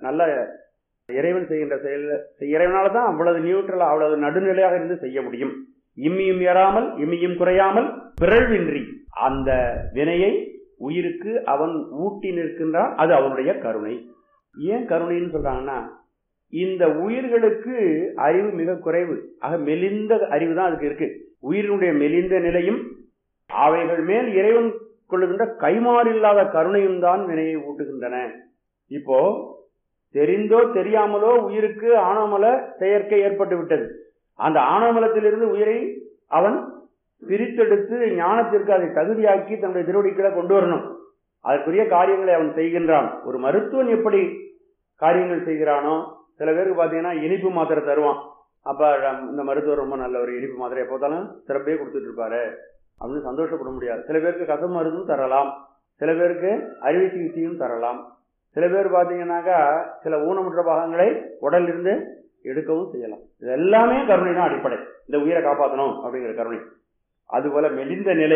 நல்ல இறைவன் செய்கின்ற செயல் இறைவனால தான் அவ்வளவு நியூட்ரலா அவ்வளவு நடுநிலையாக இருந்து செய்ய முடியும் இம்மியும் ஏறாமல் இம்மியும் குறையாமல் பிறழ்வின்றி அந்த வினையை உயிருக்கு அவன் ஊட்டி நிற்கின்றான் அது அவனுடைய கருணை ஏன் கருணைன்னு சொல்றாங்கன்னா இந்த உயிர்களுக்கு அறிவு மிக குறைவு ஆக மெலிந்த அறிவு தான் அதுக்கு இருக்கு உயிரினுடைய மெலிந்த நிலையும் அவைகள் மேல் இறைவன் கொள்ளுகின்ற கைமாறில்லாத கருணையும் தான் வினையை ஊட்டுகின்றன இப்போ தெரிந்தோ தெரியாமலோ உயிருக்கு ஆணவமல செயற்கை ஏற்பட்டு விட்டது அந்த ஆணவமலத்திலிருந்து உயிரை அவன் பிரித்தெடுத்து ஞானத்திற்கு அதை தகுதியாக்கி தன்னுடைய திருவடிக்களை கொண்டு வரணும் அதற்குரிய காரியங்களை அவன் செய்கின்றான் ஒரு மருத்துவன் எப்படி காரியங்கள் செய்கிறானோ சில பேருக்கு பார்த்தீங்கன்னா இனிப்பு மாத்திரை தருவான் அப்ப இந்த மருத்துவர் ரொம்ப நல்ல ஒரு இனிப்பு மாத்திரையை போத்தாலும் சிறப்பே கொடுத்துட்டு இருப்பாரு அப்படின்னு சந்தோஷப்பட முடியாது சில பேருக்கு கச மருந்தும் தரலாம் சில பேருக்கு அறுவை சிகிச்சையும் தரலாம் சில பேர் பார்த்தீங்கன்னாக்கா சில ஊனமுற்ற பாகங்களை உடல் இருந்து எடுக்கவும் செய்யலாம் இது எல்லாமே கருணை தான் அடிப்படை இந்த உயிரை காப்பாற்றணும் அப்படிங்கிற கருணை அதுபோல மெலிந்த நிலை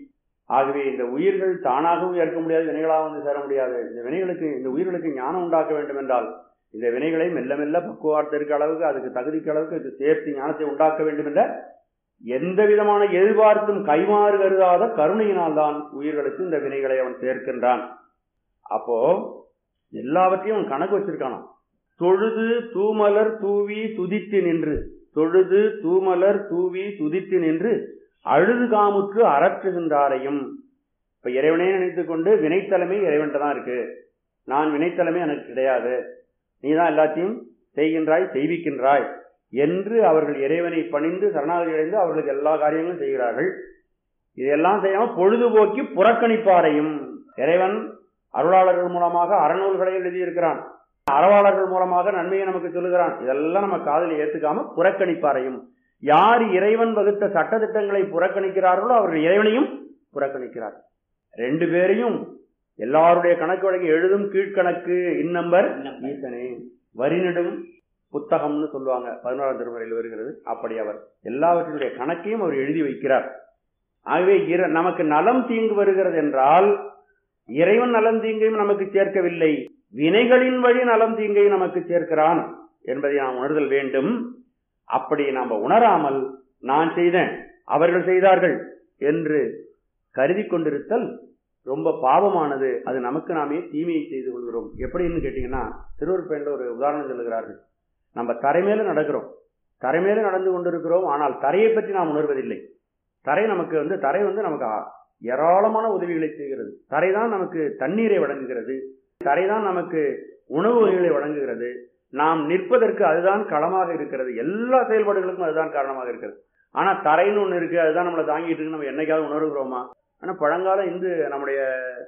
ஆகவே இந்த உயிர்கள் தானாகவும் ஏற்க முடியாது வினைகளாக வந்து சேர முடியாது இந்த வினைகளுக்கு இந்த உயிர்களுக்கு ஞானம் உண்டாக்க வேண்டும் என்றால் இந்த வினைகளை மெல்ல மெல்ல பக்குவார்த்திற்கு அளவுக்கு அதுக்கு தகுதிக்கு அளவுக்கு இது சேர்த்து ஞானத்தை உண்டாக்க வேண்டும் என்ற எந்த விதமான எதிர்பார்த்தும் கைமாறு கருதாத கருணையினால் தான் உயிர்களுக்கு இந்த வினைகளை அவன் சேர்க்கின்றான் அப்போ எல்லாவற்றையும் அவன் கணக்கு வச்சிருக்கானாம் தொழுது தூமலர் தூவி துதித்து நின்று தொழுது தூமலர் தூவி துதித்து நின்று அழுது காமுற்று அரற்றுகின்றாரையும் இப்ப இறைவனே நினைத்துக் கொண்டு வினைத்தலைமை இறைவன்ட்ட தான் இருக்கு நான் வினைத்தலைமை எனக்கு கிடையாது நீ தான் எல்லாத்தையும் செய்கின்றாய் செய்விக்கின்றாய் என்று அவர்கள் இறைவனை பணிந்து சரணாகதி அடைந்து அவர்களுக்கு எல்லா காரியங்களும் செய்கிறார்கள் இதெல்லாம் செய்யாம பொழுதுபோக்கி புறக்கணிப்பாரையும் இறைவன் அருளாளர்கள் மூலமாக அறநூல்களை எழுதியிருக்கிறான் அறவாளர்கள் மூலமாக நன்மையை நமக்கு சொல்லுகிறான் இதெல்லாம் நம்ம காதலில் ஏத்துக்காம புறக்கணிப்பாரையும் யார் இறைவன் வகுத்த சட்டத்திட்டங்களை புறக்கணிக்கிறார்களோ அவர்கள் இறைவனையும் புறக்கணிக்கிறார் ரெண்டு பேரையும் எல்லாருடைய கணக்கு வழங்கி எழுதும் கீழ்கணக்கு இந்நம்பர் ஈசனே வரிநெடும் புத்தகம்னு சொல்லுவாங்க பதினோராம் திருமுறையில் வருகிறது அப்படி அவர் எல்லாவற்றினுடைய கணக்கையும் அவர் எழுதி வைக்கிறார் ஆகவே நமக்கு நலம் தீங்கு வருகிறது என்றால் இறைவன் நலம் தீங்கையும் நமக்கு சேர்க்கவில்லை வினைகளின் வழி நலம் தீங்கை நமக்கு சேர்க்கிறான் என்பதை நாம் உணர்தல் வேண்டும் அப்படி நாம் உணராமல் நான் செய்தேன் அவர்கள் செய்தார்கள் என்று கருதி கொண்டிருத்தல் ரொம்ப பாவமானது அது நமக்கு நாமே தீமையை செய்து கொள்கிறோம் எப்படின்னு கேட்டீங்கன்னா திருவருப்பேண்ட ஒரு உதாரணம் சொல்லுகிறார்கள் நம்ம தரைமேல நடக்கிறோம் தரைமேல நடந்து கொண்டிருக்கிறோம் ஆனால் தரையை பற்றி நாம் உணர்வதில்லை தரை நமக்கு வந்து தரை வந்து நமக்கு ஏராளமான உதவிகளை செய்கிறது தரை தான் நமக்கு தண்ணீரை வழங்குகிறது தரை தான் நமக்கு உணவு வகைகளை வழங்குகிறது நாம் நிற்பதற்கு அதுதான் களமாக இருக்கிறது எல்லா செயல்பாடுகளுக்கும் அதுதான் காரணமாக இருக்கிறது ஆனா தரைன்னு ஒண்ணு இருக்கு அதுதான் நம்மளை தாங்கிட்டு இருக்கு நம்ம என்னைக்காவது உணர்கிறோமா ஆனா பழங்கால இந்து நம்முடைய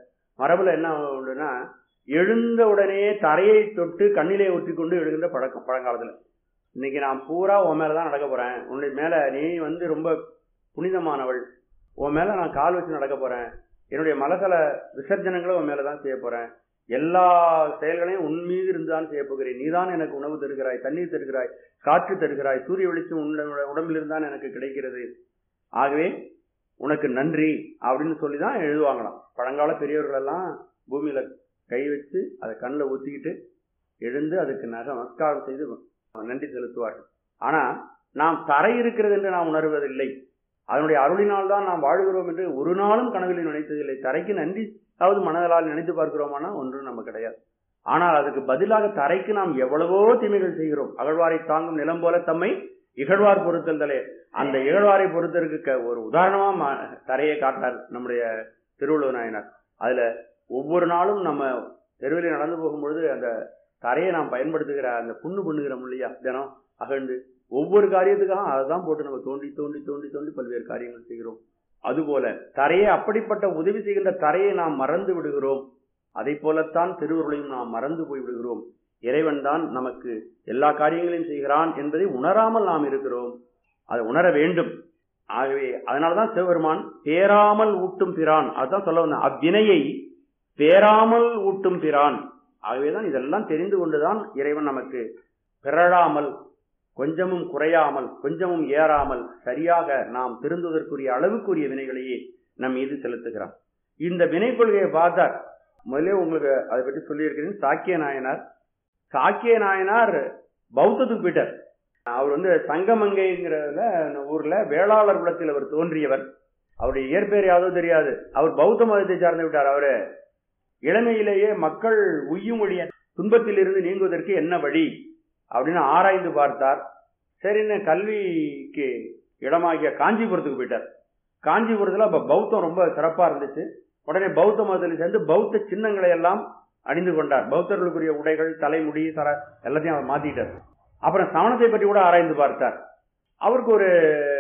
மரபுல என்ன உண்டுன்னா எழுந்த உடனே தரையை தொட்டு கண்ணிலே ஒட்டி கொண்டு எழுகின்ற பழக்கம் பழங்காலத்துல இன்னைக்கு நான் பூரா உன் மேலதான் நடக்க போறேன் உன்னுடைய மேல நீ வந்து ரொம்ப புனிதமானவள் உன் மேல நான் கால் வச்சு நடக்க போறேன் என்னுடைய மலசல விசர்ஜனங்களை உன் மேலதான் செய்ய போறேன் எல்லா செயல்களையும் உன் மீது இருந்துதான் செய்ய போகிறேன் நீதான் எனக்கு உணவு தருகிறாய் தண்ணீர் தருகிறாய் காற்று தருகிறாய் சூரிய வெளிச்சம் உடம்பில் இருந்தான் எனக்கு கிடைக்கிறது ஆகவே உனக்கு நன்றி அப்படின்னு சொல்லி தான் எழுதுவாங்களாம் பழங்கால பெரியவர்கள் எல்லாம் பூமியில கை வச்சு அதை கண்ணில் ஊத்திக்கிட்டு எழுந்து அதுக்கு நக நமஸ்காரம் செய்து நன்றி செலுத்துவார்கள் ஆனா நாம் தரை இருக்கிறது என்று நாம் உணர்வதில்லை அதனுடைய அருளினால் தான் நாம் வாழ்கிறோம் என்று ஒரு நாளும் கனவில் நினைத்ததில்லை தரைக்கு நன்றி அதாவது மனதலால் நினைத்து பார்க்கிறோமானா ஒன்றும் நம்ம கிடையாது ஆனால் அதுக்கு பதிலாக தரைக்கு நாம் எவ்வளவோ தீமைகள் செய்கிறோம் அகழ்வாரை தாங்கும் நிலம் போல தம்மை இகழ்வார் பொறுத்தல் தலே அந்த இகழ்வாரை பொறுத்தருக்கு ஒரு உதாரணமா தரையை காட்டார் நம்முடைய திருவள்ளுவர் நாயனார் அதுல ஒவ்வொரு நாளும் நம்ம தெருவில் நடந்து போகும்பொழுது அந்த தரையை நாம் பயன்படுத்துகிற அந்த புண்ணு பண்ணுகிறோம் இல்லையா தினம் அகழ்ந்து ஒவ்வொரு காரியத்துக்காக அதை தான் போட்டு நம்ம தோண்டி தோண்டி தோண்டி தோண்டி பல்வேறு காரியங்கள் செய்கிறோம் அதுபோல தரையை அப்படிப்பட்ட உதவி செய்கின்ற தரையை நாம் மறந்து விடுகிறோம் அதை போலத்தான் திருவுருளையும் நாம் மறந்து போய் விடுகிறோம் இறைவன் தான் நமக்கு எல்லா காரியங்களையும் செய்கிறான் என்பதை உணராமல் நாம் இருக்கிறோம் அதை உணர வேண்டும் ஆகவே அதனாலதான் சிவபெருமான் பேராமல் ஊட்டும் பிரான் அதுதான் சொல்ல வந்தேன் அவ்வினையை பேராமல் ஊட்டும் பிரான் ஆகவேதான் இதெல்லாம் தெரிந்து கொண்டுதான் இறைவன் நமக்கு பிறழாமல் கொஞ்சமும் குறையாமல் கொஞ்சமும் ஏறாமல் சரியாக நாம் திருந்துவதற்குரிய அளவுக்குரிய வினைகளையே நம் மீது செலுத்துகிறான் இந்த வினை கொள்கையை பார்த்தார் முதலே உங்களுக்கு அதை பற்றி சொல்லியிருக்கிறேன் சாக்கிய நாயனார் சாக்கிய நாயனார் பௌத்தத்துக்கு போயிட்டார் அவர் வந்து சங்கமங்கைங்கிறதுல ஊர்ல வேளாளர் குலத்தில் அவர் தோன்றியவர் அவருடைய இயற்பெயர் யாதோ தெரியாது அவர் பௌத்த மதத்தை சார்ந்து விட்டார் அவரு இளமையிலேயே மக்கள் உய்யும் ஒழிய துன்பத்தில் இருந்து நீங்குவதற்கு என்ன வழி அப்படின்னு ஆராய்ந்து பார்த்தார் சரின்னு கல்விக்கு இடமாகிய காஞ்சிபுரத்துக்கு போயிட்டார் காஞ்சிபுரத்துல அப்ப பௌத்தம் ரொம்ப சிறப்பா இருந்துச்சு உடனே பௌத்த மதத்தில் சேர்ந்து பௌத்த சின்னங்களை எல்லாம் அணிந்து கொண்டார் பௌத்தர்களுக்குரிய உடைகள் தலைமுடி சர எல்லாத்தையும் அவர் மாத்திட்டார் அப்புறம் சமணத்தை பற்றி கூட ஆராய்ந்து பார்த்தார் அவருக்கு ஒரு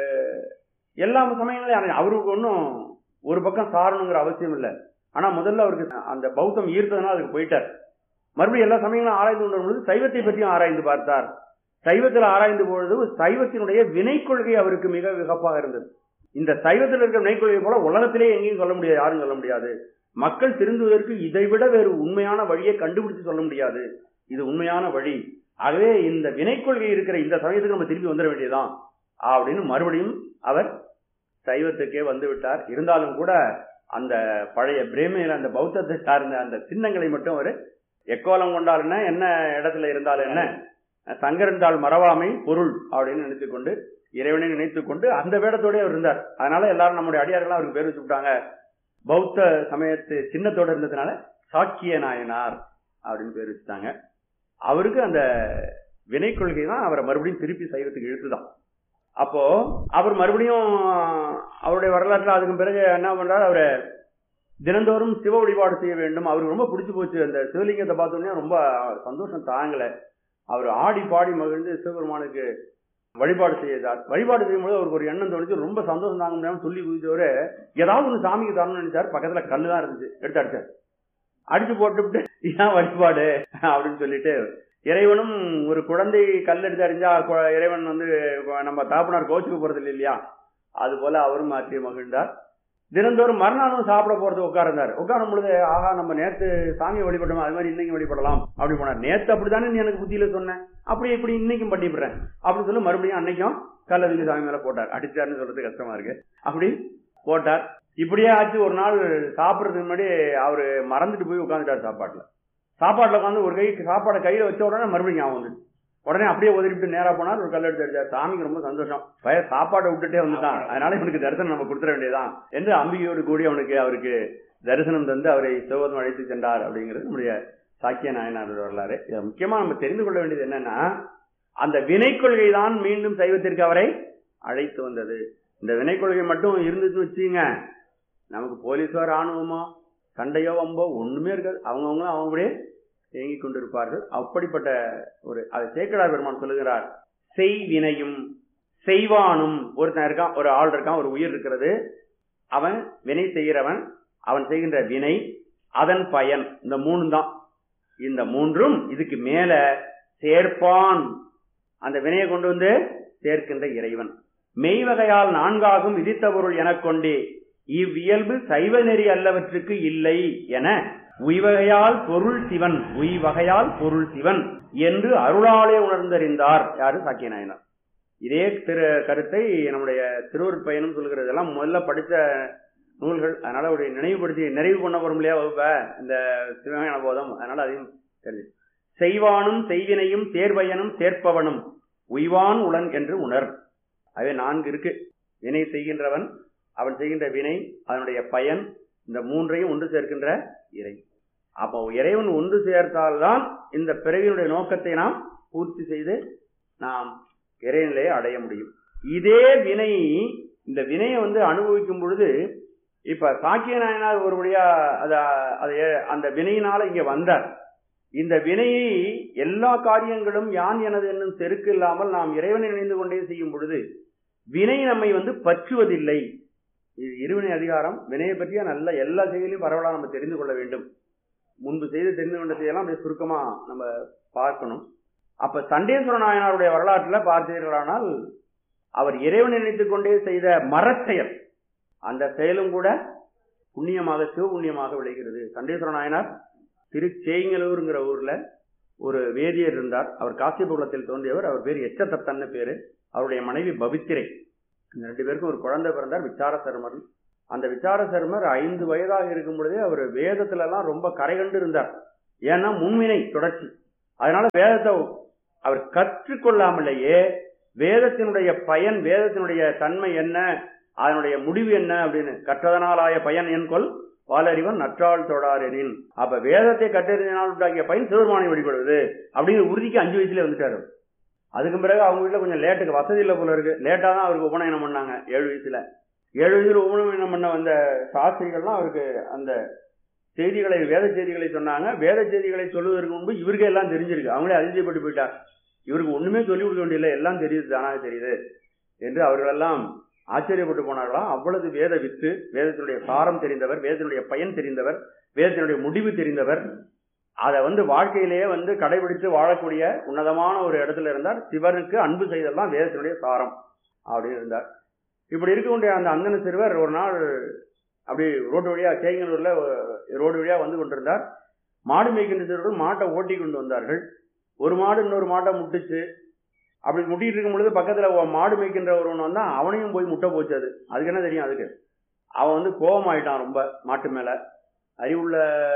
எல்லா சமயங்களையும் அவருக்கு ஒன்றும் ஒரு பக்கம் சாரணுங்கிற அவசியம் இல்லை ஆனா முதல்ல அவருக்கு அந்த பௌத்தம் ஈர்த்ததுனால அதுக்கு போயிட்டார் மறுபடியும் எல்லா சமயங்களும் ஆராய்ந்து கொண்டு பொழுது சைவத்தை பற்றியும் ஆராய்ந்து பார்த்தார் சைவத்தில் ஆராய்ந்து பொழுது சைவத்தினுடைய வினை கொள்கை அவருக்கு மிக விகப்பாக இருந்தது இந்த சைவத்தில் இருக்கிற வினை கொள்கை போல உலகத்திலே எங்கேயும் சொல்ல முடியாது யாரும் சொல்ல முடியாது மக்கள் திருந்துவதற்கு இதைவிட வேறு உண்மையான வழியை கண்டுபிடிச்சு சொல்ல முடியாது இது உண்மையான வழி ஆகவே இந்த வினை கொள்கை இருக்கிற இந்த சமயத்துக்கு நம்ம திரும்பி வந்துட வேண்டியதுதான் அப்படின்னு மறுபடியும் அவர் சைவத்துக்கே வந்து விட்டார் இருந்தாலும் கூட அந்த பழைய பிரேமையில அந்த பௌத்தத்தை சார்ந்த அந்த சின்னங்களை மட்டும் அவர் எக்கோலம் கொண்டால் என்ன என்ன இடத்துல இருந்தால் என்ன சங்கரந்தாள் மறவாமை பொருள் அப்படின்னு நினைத்துக் கொண்டு இறைவனை நினைத்துக் கொண்டு அந்த வேடத்தோட அவர் இருந்தார் அதனால எல்லாரும் நம்முடைய அடியார்கள் அவருக்கு பேர் வச்சு விட்டாங்க பௌத்த சமயத்து சின்னத்தோட இருந்ததுனால சாக்கிய நாயனார் அப்படின்னு பேர் வச்சுட்டாங்க அவருக்கு அந்த வினை கொள்கை தான் அவரை மறுபடியும் திருப்பி சைவத்துக்கு இழுத்துதான் அப்போ அவர் மறுபடியும் அவருடைய வரலாற்றுல அதுக்கு பிறகு என்ன பண்றாரு அவரை தினந்தோறும் சிவ வழிபாடு செய்ய வேண்டும் அவருக்கு ரொம்ப பிடிச்சு போச்சு அந்த சிவலிங்கத்தை பார்த்தோன்னே ரொம்ப சந்தோஷம் தாங்கல அவர் ஆடி பாடி மகிழ்ந்து சிவபெருமானுக்கு வழிபாடு செய்தார் வழிபாடு செய்யும்போது அவருக்கு ஒரு எண்ணம் தோணுச்சு ரொம்ப சந்தோஷம் தாங்க முடியாம சொல்லி குதிச்சவரு ஏதாவது ஒன்று சாமிக்கு தரணும்னு நினைச்சார் பக்கத்துல கல்லு தான் இருந்துச்சு எடுத்து அடிச்சார் அடிச்சு போட்டுவிட்டு ஏன் வழிபாடு அப்படின்னு சொல்லிட்டு இறைவனும் ஒரு குழந்தை கல் எடுத்து அறிஞ்சா இறைவன் வந்து நம்ம தாப்பனார் கோச்சுக்கு போறது இல்லை இல்லையா அது போல அவரும் மாற்றி மகிழ்ந்தார் தினந்தோறும் மறுநாளும் சாப்பிட போறது உட்கார்ந்தார் உட்காரும் பொழுது ஆஹா நம்ம நேத்து சாமியை வழிபட்டோம் அது மாதிரி இன்னைக்கு வழிபடலாம் அப்படி போனார் நேத்து அப்படித்தானே நீ எனக்கு புத்தியில சொன்னேன் அப்படி இப்படி இன்னைக்கும் பண்ணிவிடுறேன் அப்படின்னு சொல்லி மறுபடியும் அன்னைக்கும் கல்லதுக்கு சாமி மேல போட்டார் அடிச்சாருன்னு சொல்றது கஷ்டமா இருக்கு அப்படி போட்டார் இப்படியே ஆச்சு ஒரு நாள் சாப்பிட்றதுக்கு முன்னாடி அவரு மறந்துட்டு போய் உட்காந்துட்டார் சாப்பாட்டுல சாப்பாட்டுல உட்காந்து ஒரு கை சாப்பாடை கையில வச்ச உடனே மறுபடியும் ஞாபகம் வந்துச்சு உடனே அப்படியே ஒதுக்கிட்டு நேரா போனார் ஒரு கல் எடுத்து அடிச்சார் சாமிக்கு ரொம்ப சந்தோஷம் பய சாப்பாடை விட்டுட்டே வந்துட்டான் அதனால இவனுக்கு தரிசனம் நம்ம கொடுத்துட வேண்டியதான் என்று அம்பிகையோடு கூடி அவனுக்கு அவருக்கு தரிசனம் தந்து அவரை சிவபதம் அழைத்து சென்றார் அப்படிங்கிறது நம்முடைய சாக்கிய நாயனார் வரலாறு முக்கியமா நம்ம தெரிந்து கொள்ள வேண்டியது என்னன்னா அந்த வினை கொள்கை தான் மீண்டும் சைவத்திற்கு அவரை அழைத்து வந்தது இந்த வினை கொள்கை மட்டும் இருந்துச்சு வச்சுங்க நமக்கு போலீஸோ ராணுவமோ சண்டையோ வம்போ ஒண்ணுமே இருக்காது அவங்கவுங்களும் அவங்களுடைய இயங்கி கொண்டிருப்பார்கள் அப்படிப்பட்ட ஒரு அதை சேக்கடார் பெருமான் சொல்லுகிறார் செய்வினையும் செய்வானும் ஒருத்தன் இருக்கான் ஒரு ஆள் இருக்கான் ஒரு உயிர் இருக்கிறது அவன் வினை செய்கிறவன் அவன் செய்கின்ற வினை அதன் பயன் இந்த மூணு தான் இந்த மூன்றும் இதுக்கு மேல சேர்ப்பான் அந்த வினையை கொண்டு வந்து சேர்க்கின்ற இறைவன் மெய்வகையால் நான்காகும் விதித்த பொருள் எனக் கொண்டே இவ்வியல்பு சைவ நெறி அல்லவற்றுக்கு இல்லை என உய்வகையால் பொருள் சிவன் உய்வகையால் பொருள் சிவன் என்று அருளாலே உணர்ந்தறிந்தார் யாரு சாக்கிய நாயனார் இதே திரு கருத்தை நம்முடைய திருவருட் பயணம் சொல்கிறது எல்லாம் முதல்ல படித்த நூல்கள் அதனால ஒரு நினைவுபடுத்தி நிறைவு பண்ண வரும் இல்லையா வகுப்ப இந்த சிவகான போதம் அதனால அதையும் தெரிஞ்சு செய்வானும் செய்வினையும் தேர்வையனும் சேர்ப்பவனும் உய்வான் உளன் என்று உணர் அவை நான்கு இருக்கு வினை செய்கின்றவன் அவன் செய்கின்ற வினை அதனுடைய பயன் இந்த மூன்றையும் ஒன்று சேர்க்கின்ற இறை அப்போ இறைவன் ஒன்று சேர்த்தால்தான் இந்த பிறவியினுடைய நோக்கத்தை நாம் பூர்த்தி செய்து நாம் இறைநிலையை அடைய முடியும் இதே வினை இந்த வினையை வந்து அனுபவிக்கும் பொழுது இப்ப சாக்கிய நாயனார் ஒருபடியா அத அந்த வினையினால இங்க வந்தார் இந்த வினையை எல்லா காரியங்களும் யான் எனது என்னும் செருக்கு இல்லாமல் நாம் இறைவனை நினைந்து கொண்டே செய்யும் பொழுது வினை நம்மை வந்து பற்றுவதில்லை இது இருவினை அதிகாரம் வினையை பற்றிய நல்ல எல்லா செயலையும் பரவலாக நம்ம தெரிந்து கொள்ள வேண்டும் முன்பு செய்து தெரிந்து கொண்ட செய்யலாம் அப்படியே சுருக்கமா நம்ம பார்க்கணும் அப்ப சண்டேஸ்வர நாயனாருடைய வரலாற்றுல பார்த்தீர்களானால் அவர் இறைவனை நினைத்துக் கொண்டே செய்த மரச்செயல் அந்த செயலும் கூட புண்ணியமாக சிவபுண்ணியமாக விளைகிறது சண்டேஸ்வர நாயனார் திருச்சேங்கலூருங்கிற ஊர்ல ஒரு வேதியர் இருந்தார் அவர் காசிபகுலத்தில் தோன்றியவர் அவர் பேர் எச்சத்தத்தன்னு பேரு அவருடைய மனைவி பவித்திரை இந்த ரெண்டு பேருக்கும் ஒரு குழந்தை பிறந்தார் விசார சர்மர் அந்த விசார சர்மர் ஐந்து வயதாக இருக்கும் பொழுதே அவர் வேதத்துல எல்லாம் ரொம்ப கரை கண்டு இருந்தார் ஏன்னா முன்வினை தொடர்ச்சி அதனால வேதத்தை அவர் கற்றுக்கொள்ளாமலேயே வேதத்தினுடைய பயன் வேதத்தினுடைய தன்மை என்ன அதனுடைய முடிவு என்ன அப்படின்னு கற்றதனாலாய பயன் என்கொள் வாலறிவன் நற்றாள் தொடாரெனின் அப்ப வேதத்தை கற்றறிஞனால் உண்டாகிய பயன் சிவபெருமானை வழிபடுவது அப்படிங்கிற உறுதிக்கு அஞ்சு வயசுல வந்துட்டாரு அதுக்கு பிறகு அவங்க வீட்டுல கொஞ்சம் லேட்டுக்கு வசதி இல்லை போல இருக்கு லேட்டா தான் அவருக்கு உபநயனம் பண்ணாங்க ஏழு வயசுல ஏழு வயசுல உபநயனம் பண்ண வந்த சாஸ்திரிகள்லாம் அவருக்கு அந்த செய்திகளை வேத செய்திகளை சொன்னாங்க வேத செய்திகளை சொல்லுவதற்கு முன்பு இவருக்கே எல்லாம் தெரிஞ்சிருக்கு அவங்களே அதிர்ச்சிப்பட்டு போயிட்டார் இவருக்கு ஒண்ணுமே சொல்லிக் கொடுக்க வேண்டியதில்லை எல்லாம் தெரியுது தானாக தெரியுது என்று அவர்களெல்லாம் ஆச்சரியப்பட்டு போனார்களாம் அவ்வளவு வேத வித்து வேதத்தினுடைய சாரம் தெரிந்தவர் வேதத்தினுடைய பயன் தெரிந்தவர் வேதத்தினுடைய முடிவு தெரிந்தவர் அதை வந்து வாழ்க்கையிலேயே வந்து கடைபிடித்து வாழக்கூடிய உன்னதமான ஒரு இடத்துல இருந்தார் சிவனுக்கு அன்பு செய்தெல்லாம் வேதத்தினுடைய சாரம் அப்படின்னு இருந்தார் இப்படி இருக்கக்கூடிய அந்த அந்தன சிறுவர் ஒரு நாள் அப்படி ரோடு வழியா சேங்கனூர்ல ரோடு வழியா வந்து கொண்டிருந்தார் மாடு மேய்க்கின்ற சிறுவர்கள் மாட்டை ஓட்டி கொண்டு வந்தார்கள் ஒரு மாடு இன்னொரு மாட்டை முட்டுச்சு அப்படி முட்டிட்டு இருக்கும் பொழுது பக்கத்துல மாடு மேய்க்கின்ற ஒருவன் வந்தா அவனையும் போய் முட்டை போச்சு அது அதுக்கு என்ன தெரியும் அதுக்கு அவன் வந்து கோபம் ஆயிட்டான் ரொம்ப மாட்டு மேல அறிவுள்ள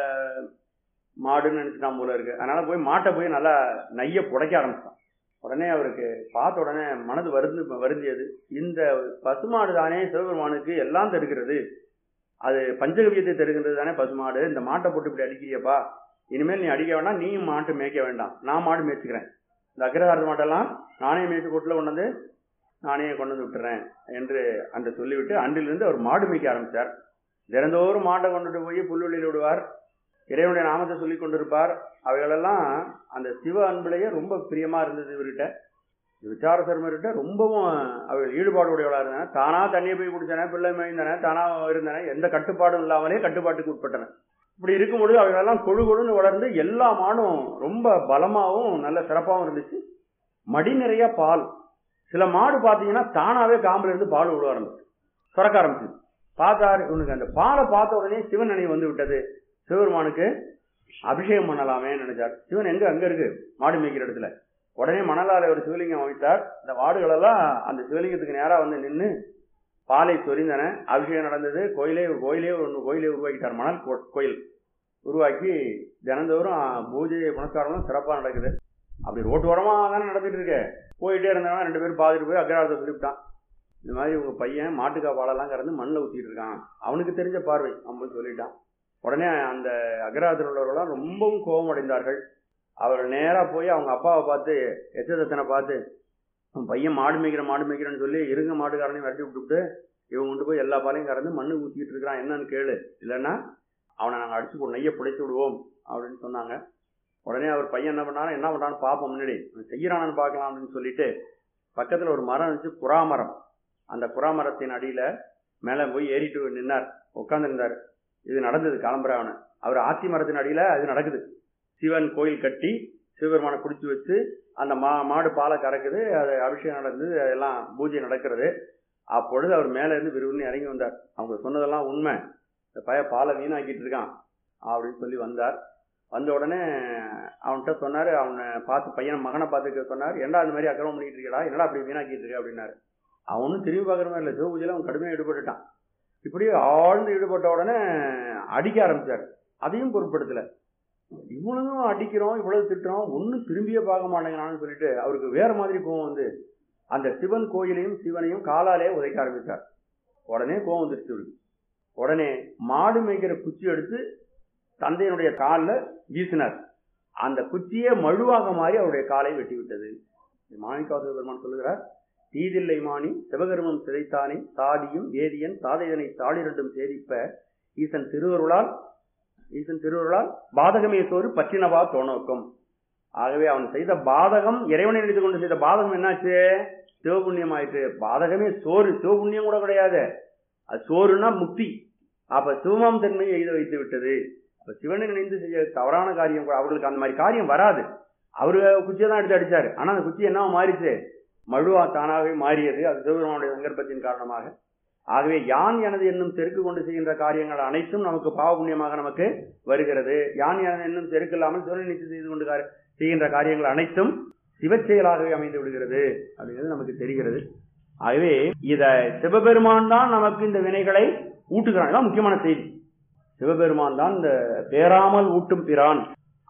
மாடுன்னு நினைச்சிட்டான் போல இருக்கு அதனால போய் மாட்டை போய் நல்லா நைய புடைக்க ஆரம்பிச்சான் உடனே அவருக்கு பார்த்த உடனே மனது வருந்து வருந்தியது இந்த பசுமாடு தானே சிவபெருமானுக்கு எல்லாம் தருகிறது அது பஞ்சகவியத்தை தருகின்றது தானே பசுமாடு இந்த மாட்டை போட்டு இப்படி அடிக்கிறியப்பா இனிமேல் நீ அடிக்க வேண்டாம் நீயும் மாட்டு மேய்க்க வேண்டாம் நான் மாடு மேய்ச்சிக்கிறேன் இந்த அக்ரஹாரத்து மாட்டெல்லாம் நானே மேய்ச்சி கொட்டில் கொண்டு வந்து நானே கொண்டு வந்து விட்டுறேன் என்று அந்த சொல்லிவிட்டு அன்றிலிருந்து அவர் மாடு மேய்க்க ஆரம்பித்தார் தினந்தோறும் மாட்டை கொண்டுட்டு போய் புல்வெளியில் விடுவார் இறைவனுடைய நாமத்தை சொல்லி கொண்டிருப்பார் அவைகளெல்லாம் அந்த சிவ அன்பிலேயே ரொம்ப பிரியமா இருந்தது இவர்கிட்ட விசார சர்மர்கிட்ட ரொம்பவும் அவர்கள் ஈடுபாடு உடையவளா இருந்தாங்க தானா தண்ணியை போய் குடிச்சன பிள்ளை மேய்ந்தன தானா இருந்தன எந்த கட்டுப்பாடும் இல்லாமலே கட்டுப்பாட்டுக்கு உட்பட்டன இப்படி இருக்கும்பொழுது அவைகளெல்லாம் கொழு கொழுன்னு வளர்ந்து எல்லா மாடும் ரொம்ப பலமாகவும் நல்ல சிறப்பாகவும் இருந்துச்சு மடி நிறைய பால் சில மாடு பார்த்தீங்கன்னா தானாவே காம்புல இருந்து பால் விழுவ ஆரம்பிச்சு சுரக்க ஆரம்பிச்சு பார்த்தாரு இவனுக்கு அந்த பாலை பார்த்த உடனே சிவன் நினைவு வந்து விட்டது சிவபெருமானுக்கு அபிஷேகம் பண்ணலாமே நினைச்சார் சிவன் எங்க அங்க இருக்கு மாடு மேய்க்கிற இடத்துல உடனே மணலால ஒரு சிவலிங்கம் அமைத்தார் இந்த மாடுகள் எல்லாம் அந்த சிவலிங்கத்துக்கு நேரா வந்து நின்று பாலை சொரிந்தன அபிஷேகம் நடந்தது கோயிலே கோயிலே ஒன்று கோயிலே உருவாக்கிட்டார் மணல் கோயில் உருவாக்கி தினந்தோறும் பூஜை புனஸ்காரம்லாம் சிறப்பாக நடக்குது அப்படி ரோட்டு ஓரமாக தானே நடந்துட்டு இருக்கு போயிட்டே இருந்தவன் ரெண்டு பேரும் பார்த்துட்டு போய் அக்ரஹாரத்தை சொல்லிவிட்டான் இந்த மாதிரி உங்க பையன் மாட்டுக்கா பாலெல்லாம் கறந்து மண்ணில் ஊற்றிட்டு இருக்கான் அவனுக்கு தெரிஞ்ச பார்வை அவன் சொல்லிட்டான் உடனே அந்த அக்ரஹாரத்தில் உள்ளவர்கள்லாம் ரொம்பவும் கோபம் அடைந்தார்கள் அவர்கள் நேராக போய் அவங்க அப்பாவை பார்த்து எச்சதத்தனை பார்த்து அவன் பையன் மாடு மேய்க்கிற மாடு மேய்க்கிறேன்னு சொல்லி இருங்க மாட்டுக்காரனையும் விரட்டி விட்டுவிட்டு இவன் கொண்டு போய் எல்லா பாலையும் கறந்து மண்ணு ஊற்றிட்டு இருக்கிறான் என்னன்னு கேளு இல்லைன்னா அவனை நாங்கள் அடிச்சு போட்டு நெய்யை புடைச்சு விடுவோம் அப்படின்னு சொன்னாங்க உடனே அவர் பையன் என்ன பண்ணாரு என்ன பண்ணான்னு பார்ப்போம் முன்னாடி செய்யறானு பார்க்கலாம் அப்படின்னு சொல்லிட்டு பக்கத்தில் ஒரு மரம் இருந்துச்சு குறாமரம் அந்த குறாமரத்தின் அடியில் மேலே போய் ஏறிட்டு நின்னார் உட்காந்துருந்தார் இது நடந்தது காலம்பராவன அவர் ஆத்தி மரத்தின் அடியில் அது நடக்குது சிவன் கோயில் கட்டி சிவபெருமானை பிடிச்சி வச்சு அந்த மா மாடு பாலை கறக்குது அது அபிஷேகம் நடந்தது அதெல்லாம் பூஜை நடக்கிறது அப்பொழுது அவர் மேலே இருந்து விரும்பி இறங்கி வந்தார் அவங்க சொன்னதெல்லாம் உண்மை இந்த பைய பாலை வீணாக்கிட்டு இருக்கான் அப்படின்னு சொல்லி வந்தார் வந்த உடனே அவன்கிட்ட சொன்னார் அவனை பார்த்து பையன் மகனை பார்த்துக்க சொன்னார் என்னடா இந்த மாதிரி அக்கிரமம் பண்ணிட்டு இருக்கடா என்னடா அப்படி வீணாக்கிட்டு இருக்க அப்படின்னாரு அவனும் திரும்பி பார்க்குற மாதிரி இல்லை சிவபூஜையில் அவன் கடுமையாக ஈடுபட்டுட்டான் இப்படி ஆழ்ந்து ஈடுபட்ட உடனே அடிக்க ஆரம்பிச்சார் அதையும் பொருட்படுத்தலை இவ்வளவும் அடிக்கிறோம் இவ்வளவு திட்டுறோம் ஒன்றும் திரும்பியே பார்க்க மாட்டேங்கிறான்னு சொல்லிட்டு அவருக்கு வேற மாதிரி கோவம் வந்து அந்த சிவன் கோயிலையும் சிவனையும் காலாலே உதைக்க ஆரம்பித்தார் உடனே கோவம் வந்துருச்சு உடனே மாடு மேய்க்கிற குச்சி எடுத்து தந்தையினுடைய காலில் வீசினார் அந்த குச்சியே மழுவாக மாறி அவருடைய காலை வெட்டி விட்டது மாணிக்காசு பெருமான் சொல்லுகிறார் தீதில்லை மாணி சிவகர்மம் சிதைத்தானே சாதியும் வேதியன் சாதையனை தாளிரண்டும் சேதிப்ப ஈசன் திருவருளால் ஈசன் திருவருளால் பாதகமே சோறு பற்றினவா தோணோக்கும் ஆகவே அவன் செய்த பாதகம் இறைவனை நினைத்து கொண்டு செய்த பாதகம் என்னாச்சு சிவபுண்ணியம் ஆயிட்டு பாதகமே சோறு சிவபுண்ணியம் கூட கிடையாது அது சோறுனா முக்தி அப்ப சிவமாம் தன்மையை எழுத வைத்து விட்டது அப்ப சிவனை நினைந்து செய்ய தவறான காரியம் அவர்களுக்கு அந்த மாதிரி காரியம் வராது அவரு குச்சியை தான் எடுத்து அடிச்சாரு ஆனா அந்த குச்சி என்ன மாறிச்சு மழுவா தானாகவே மாறியது அது சிவபெருமானுடைய சங்கற்பத்தின் காரணமாக ஆகவே யான் எனது என்னும் செருக்கு கொண்டு செய்கின்ற காரியங்கள் அனைத்தும் நமக்கு பாவ புண்ணியமாக நமக்கு வருகிறது யான் எனது என்னும் செருக்கு இல்லாமல் சிவனை நினைத்து செய்து கொண்டு செய்கின்ற காரியங்கள் அனைத்தும் சிவச்செயலாகவே அமைந்து விடுகிறது அப்படிங்கிறது நமக்கு தெரிகிறது ஆகவே இத சிவபெருமான் தான் நமக்கு இந்த வினைகளை ஊட்டுகிறான் முக்கியமான செய்தி சிவபெருமான் தான் இந்த பேராமல் ஊட்டும் பிரான்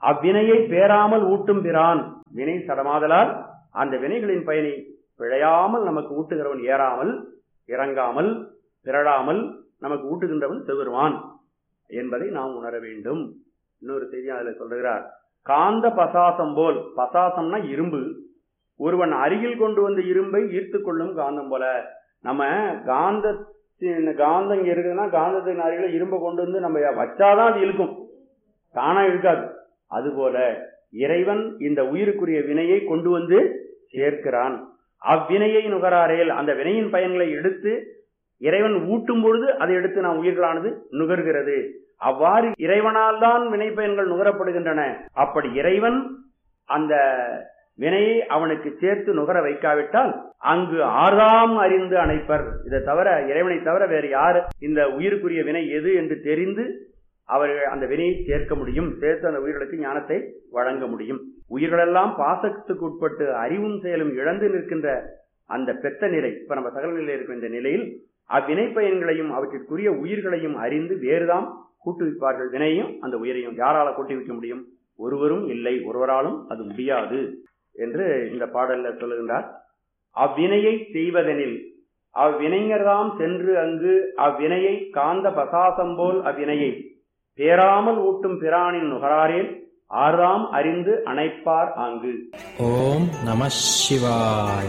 அவ்வினையை பேராமல் ஊட்டும் பிரான் வினை சடமாதலால் அந்த வினைகளின் பயனை பிழையாமல் நமக்கு ஊட்டுகிறவன் ஏறாமல் இறங்காமல் பிறழாமல் நமக்கு ஊட்டுகின்றவன் சிவருமான் என்பதை நாம் உணர வேண்டும் இன்னொரு செய்தி அதில் சொல்லுகிறார் காந்த பசாசம் போல் பசாசம்னா இரும்பு ஒருவன் அருகில் கொண்டு வந்த இரும்பை ஈர்த்து கொள்ளும் காந்தம் போல நம்ம காந்த காந்தம் இங்க இருக்குதுன்னா காந்தத்தின் அருகில் இரும்பை கொண்டு வந்து நம்ம வச்சாதான் அது இழுக்கும் தானா இழுக்காது அதுபோல இறைவன் இந்த உயிருக்குரிய வினையை கொண்டு வந்து சேர்க்கிறான் அவ்வினையை நுகராரேல் அந்த வினையின் பயன்களை எடுத்து இறைவன் ஊட்டும் பொழுது அதை எடுத்து நாம் உயிர்களானது நுகர்கிறது அவ்வாறு இறைவனால் தான் வினை பயன்கள் நுகரப்படுகின்றன அப்படி இறைவன் அந்த வினையை அவனுக்கு சேர்த்து நுகர வைக்காவிட்டால் அங்கு ஆறாம் அறிந்து அணைப்பர் இதை தவிர இறைவனை தவிர வேறு யார் இந்த உயிருக்குரிய வினை எது என்று தெரிந்து அவர்கள் அந்த வினையை சேர்க்க முடியும் சேர்த்து அந்த உயிர்களுக்கு ஞானத்தை வழங்க முடியும் உயிர்களெல்லாம் பாசத்துக்கு உட்பட்டு அறிவும் செயலும் இழந்து நிற்கின்ற அந்த பெத்த நிலை இப்ப நம்ம சகல நிலையில் இருக்கிற இந்த நிலையில் அவ்வினை பயன்களையும் அவற்றிற்குரிய உயிர்களையும் அறிந்து வேறுதாம் கூட்டுவிப்பார்கள் வினையும் அந்த உயிரையும் யாரால கூட்டுவிக்க முடியும் ஒருவரும் இல்லை ஒருவராலும் அது முடியாது என்று இந்த பாடல்ல சொல்லுகின்றார் அவ்வினையை செய்வதெனில் அவ்வினைஞர்தாம் சென்று அங்கு அவ்வினையை காந்த பசாசம் போல் அவ்வினையை பேராமல் ஊட்டும் பிரானின் நுகராரேல் ஆறாம் அறிந்து அணைப்பார் ஆங்கு ஓம் நம சிவாய்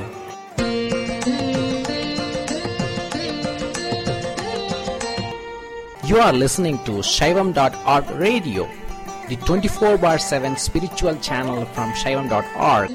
You are listening to Shaivam.org radio, the 24 bar 7 spiritual channel from Shaivam.org.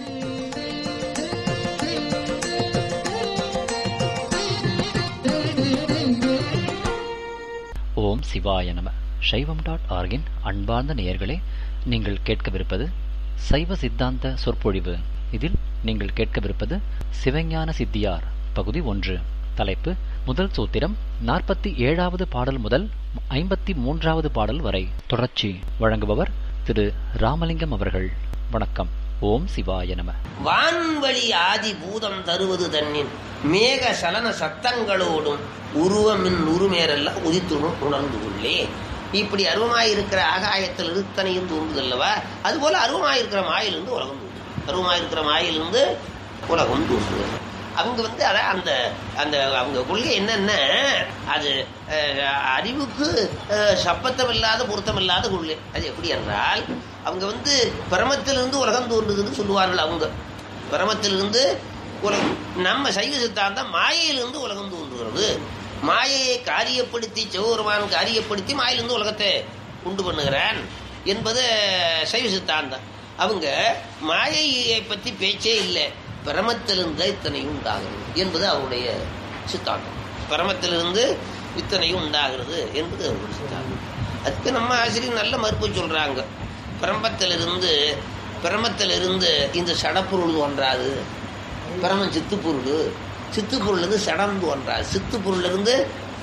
ஓம் சிவாய நம சைவம் டாட் ஆர்கின் அன்பார்ந்த நேயர்களே நீங்கள் கேட்கவிருப்பது சைவ சித்தாந்த சொற்பொழிவு இதில் நீங்கள் கேட்கவிருப்பது சிவஞான சித்தியார் பகுதி ஒன்று தலைப்பு முதல் சூத்திரம் நாற்பத்தி ஏழாவது பாடல் முதல் ஐம்பத்தி மூன்றாவது பாடல் வரை தொடர்ச்சி வழங்குபவர் திரு ராமலிங்கம் அவர்கள் வணக்கம் ஓம் சிவாய நம வான்வழி ஆதி பூதம் தருவது தன்னின் மேக சலன சத்தங்களோடும் உருவமின் உருமேரெல்லாம் உதித்துணும் உணர்ந்து கொள்ளே இப்படி அருவமாயிருக்கிற ஆகாயத்தில் இருத்தனையும் தோன்றுதல்லவா அதுபோல அருவமாயிருக்கிற மாயிலிருந்து உலகம் தோன்றுது அருவமாயிருக்கிற மாயிலிருந்து உலகம் தோன்றுகிறது அவங்க வந்து அத அந்த அந்த அவங்க கொள்கை என்னன்னா அது அஹ், அறிவுக்கு அஹ், சப்பத்தம் இல்லாத பொருத்தம் இல்லாத கொள்கை அது எப்படி என்றால் அவங்க வந்து பிரமத்திலிருந்து உலகம் தோன்றுதுன்னு சொல்லுவார்கள் அவங்க பிரமத்திலிருந்து உலகம் நம்ம சைவ சித்தாந்தம் மாயையிலிருந்து உலகம் தோன்றுகிறது மாயையை காரியப்படுத்தி சிவபெருமான் காரியப்படுத்தி மாயிலிருந்து உலகத்தை உண்டு பண்ணுகிறான் என்பது சைவ சித்தாந்தம் அவங்க மாயையை பற்றி பேச்சே இல்லை பிரமத்திலிருந்து இத்தனையும் உண்டாகிறது என்பது அவருடைய சித்தாந்தம் பிரமத்திலிருந்து இத்தனையும் உண்டாகிறது என்பது அவருடைய சித்தாந்தம் அதுக்கு நம்ம ஆசிரியர் நல்ல மறுப்பு சொல்றாங்க பிரமத்திலிருந்து பிரமத்திலிருந்து இந்த சடப்பொருள் தோன்றாது பிரமன் சித்து பொருள் சித்து பொருள் இருந்து சடம் தோன்றாது சித்து பொருள் இருந்து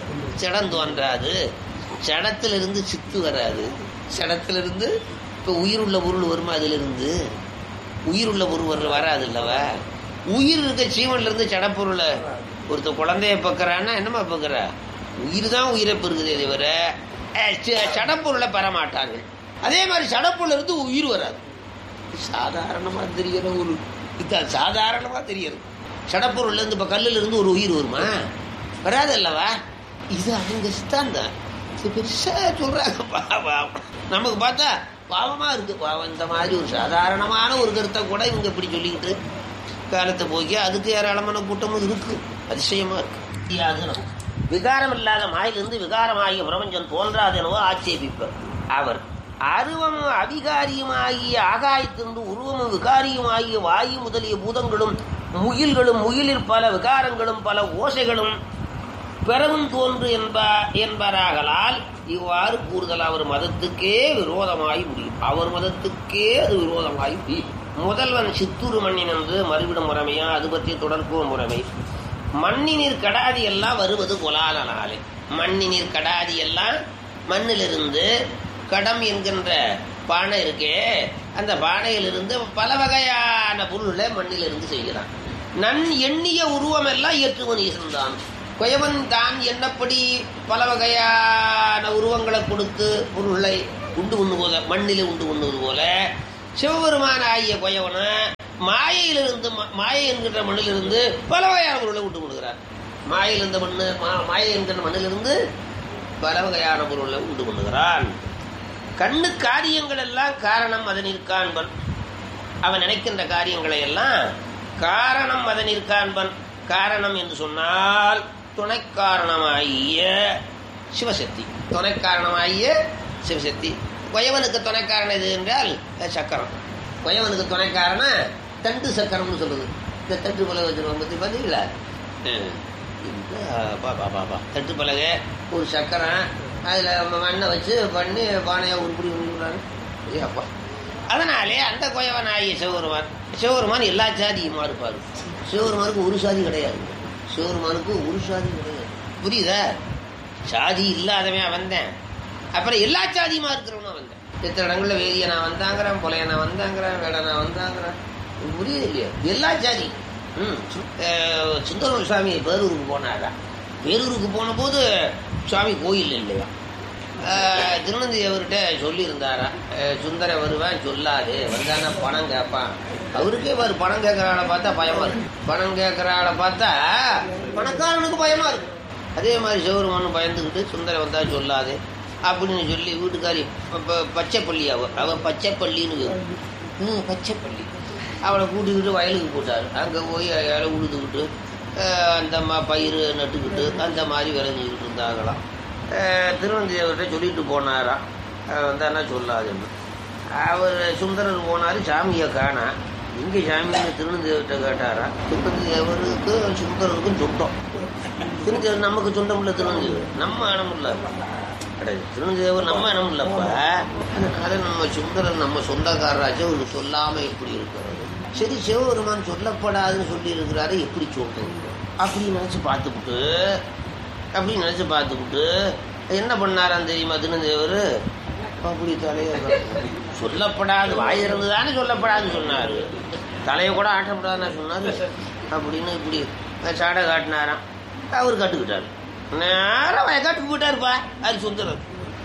சடம் தோன்றாது சடத்திலிருந்து சித்து வராது சடத்திலிருந்து இப்போ உயிருள்ள பொருள் வருமா அதிலிருந்து உயிருள்ள பொருள் வர வராது இல்லவா உயிர் இருக்க ஜீவன்ல இருந்து சடப்பொருளை ஒருத்த குழந்தைய பக்குறான்னா என்னமா பக்குறா உயிர் தான் உயிரை பெருகுதே தவிர அஹ், ச- சடப்பொருளை பெற மாட்டார்கள் அதே மாதிரி சடப்பொருள் இருந்து உயிர் வராது சாதாரணமா தெரியற ஒரு இதுதான் சாதாரணமா தெரியறது சடப்பொருள்ல இருந்து இப்ப கல்லுல இருந்து ஒரு உயிர் வருமா வராது அல்லவா இது அவங்க சித்தாந்தம் இது பெருசா சொல்றாங்க பாவம். நமக்கு பார்த்தா பாவமா இருக்கு பாவம் இந்த மாதிரி ஒரு சாதாரணமான ஒரு கருத்தை கூட இவங்க இப்படி சொல்லிக்கிட்டு காலத்தை போக்கி அதுக்கு ஏராளமான கூட்டமும் இருக்கு அதிசயமா இருக்கு யாதுனம். விகாரம் இல்லாத மாயிலிருந்து விகாரமாகிய பிரபஞ்சம் தோன்றாது எனவோ ஆட்சேபிப்பர் அவர் அருவமும் அவிகாரியுமாகிய ஆகாயத்திலிருந்து உருவமும் விகாரியுமாகிய வாயு முதலிய பூதங்களும் முகில்களும் முகிலில் பல விகாரங்களும் பல ஓசைகளும் பெறவும் தோன்று என்ப என்பராகலால் இவ்வாறு கூறுதல் அவர் மதத்துக்கே விரோதமாய் முடியும் அவர் மதத்துக்கே அது விரோதமாய் முடியும் முதல்வன் சித்தூர் மண்ணின் என்று மறுவிடும் முறைமையா அது பற்றி தொடர்பும் முறைமை மண்ணினீர் கடாதி எல்லாம் வருவது கொலாலனாலே மண்ணினீர் கடாதி எல்லாம் மண்ணிலிருந்து கடம் என்கின்ற பானை இருக்கே அந்த பானையிலிருந்து பல வகையான பொருளை மண்ணிலிருந்து செய்கிறான் நன் எண்ணிய உருவம் எல்லாம் ஏற்றுவன் ஈசன்தான் குயவன் தான் எண்ணப்படி பல வகையான உருவங்களை கொடுத்து பொருளை உண்டு உண்ணுவத மண்ணிலே உண்டு உண்ணுவது போல சிவபெருமான ஆகிய கொயவன மாயையிலிருந்து ம- மாயை என்கின்ற மண்ணிலிருந்து பல வகையான பொருளை உண்டு பண்ணுகிறார் மாயில் இருந்த மண்ணு மா- மாயை என்கின்ற மண்ணிலிருந்து பல வகையான பொருளை உண்டு பண்ணுகிறான் கண்ணு காரியங்கள் எல்லாம் காரணம் அதனில் காண்பன் அவன் நினைக்கின்ற காரியங்களை எல்லாம் காரணம் அதனில் காண்பன் காரணம் என்று சொன்னால் துணை காரணமாகிய சிவசக்தி துணை காரணமாகிய சிவசக்தி கொயவனுக்கு துணை காரணம் எது என்றால் அஹ், சக்கரம் கொயவனுக்கு துணை காரணம் தண்டு சக்கரம்னு சொல்லுது இந்த தட்டு பலகை வச்சிருவாங்க பத்தி பார்த்தீங்களா ம். இந்த, பா பா பா பா தட்டு பலகை ஒரு சக்கரம் அதில் மண்ணை வச்சு பண்ணி பானையை உருப்படி உருவாங்க அப்பா அதனாலே அந்த கொயவனாகிய சிவபெருமான் சிவபெருமான் எல்லா சாதியுமா இருப்பார் சிவபெருமானுக்கு ஒரு சாதி கிடையாது சிவபெருமானுக்கு ஒரு சாதி கிடையாது புரியுதா சாதி இல்லாதவன் வந்தேன் அப்புறம் எல்லா சாதியுமா இருக்கிறவனும் வந்தேன் எத்தனை இடங்கள்ல வேதிய நான் வந்தாங்கிறேன் புலைய நான் வந்தாங்கிறேன் வேட நான் வந்தாங்கிறேன் உங்களுக்கு புரியுது இல்லையா எல்லா ஜாதி ம் சு- அஹ் சுந்தர சுவாமி பேரூருக்கு போனாரா பேரூருக்கு போன போது சுவாமி கோயில் இல்லையா ஆஹ் திருநந்தி அவர்கிட்ட சொல்லியிருந்தாரா அஹ் சுந்தர வருவேன் சொல்லாது வந்தானா பணம் கேட்பான் அவருக்கே பாரு பணம் கேட்கற ஆளை பார்த்தா பயமா இருக்கு பணம் கேட்கற ஆளை பார்த்தா பணக்காரனுக்கு பயமா இருக்கு அதே மாதிரி சிவருமானும் பயந்துக்கிட்டு சுந்தர வந்தா சொல்லாது அப்படின்னு சொல்லி வீட்டுக்காரி ப- பச்சைப்பள்ளி அவ அவ பச்சைப்பள்ளின்னு பேரு. ம் பச்சைப்பள்ளி அவளை கூட்டிக்கிட்டு வயலுக்கு போட்டார் அங்கே போய் இலை உழுதுகிட்டு அஹ், அந்த மா பயிர் நட்டுக்கிட்டு அந்த மாதிரி விளைஞ்சிக்கிட்டு இருந்தாங்களாம் அஹ், திருவந்தியவர்கிட்ட சொல்லிட்டு போனாராம் அஹ், வந்தான்னா சொல்லாதுன்னு அவர் சுந்தரர் போனார் சாமியை காணா இங்கே சாமியை திருநந்தேவர்கிட்ட கேட்டாரா திருநந்தேவருக்கு சுந்தரருக்கும் சொந்தம் திருநந்தேவர் நமக்கு சொந்தம் இல்லை திருநந்தேவர் நம்ம இனம் இல்லை கிடையாது திருநந்தேவர் நம்ம இனம் இல்லப்பா அதனால நம்ம சுந்தரர் நம்ம சொந்தக்காரராச்சும் அவருக்கு சொல்லாம எப்படி இருக்கிறது சரி சிவபெருமான் சொல்லப்படாதுன்னு சொல்லி இருக்கிறாரு எப்படி சொல்றது அப்படின்னு நினைச்சு பார்த்துக்கிட்டு அப்படின்னு நினைச்சு பார்த்துக்கிட்டு என்ன பண்ணாராம் தெரியுமா திருநந்தேவர் அப்படி தலையை காட்டுறாரு. சொல்லப்படாது வாயிருந்து தானே சொல்லப்படாதுன்னு சொன்னாரு தலையை கூட ஆட்டப்படாதுன்னு சொன்னாரு அப்படின்னு இப்படி சாடை காட்டினாராம் அவர் கட்டுக்கிட்டாரு நேரம் வயக்காட்டுக்கு போயிட்டாருப்பா அது சுந்தரம்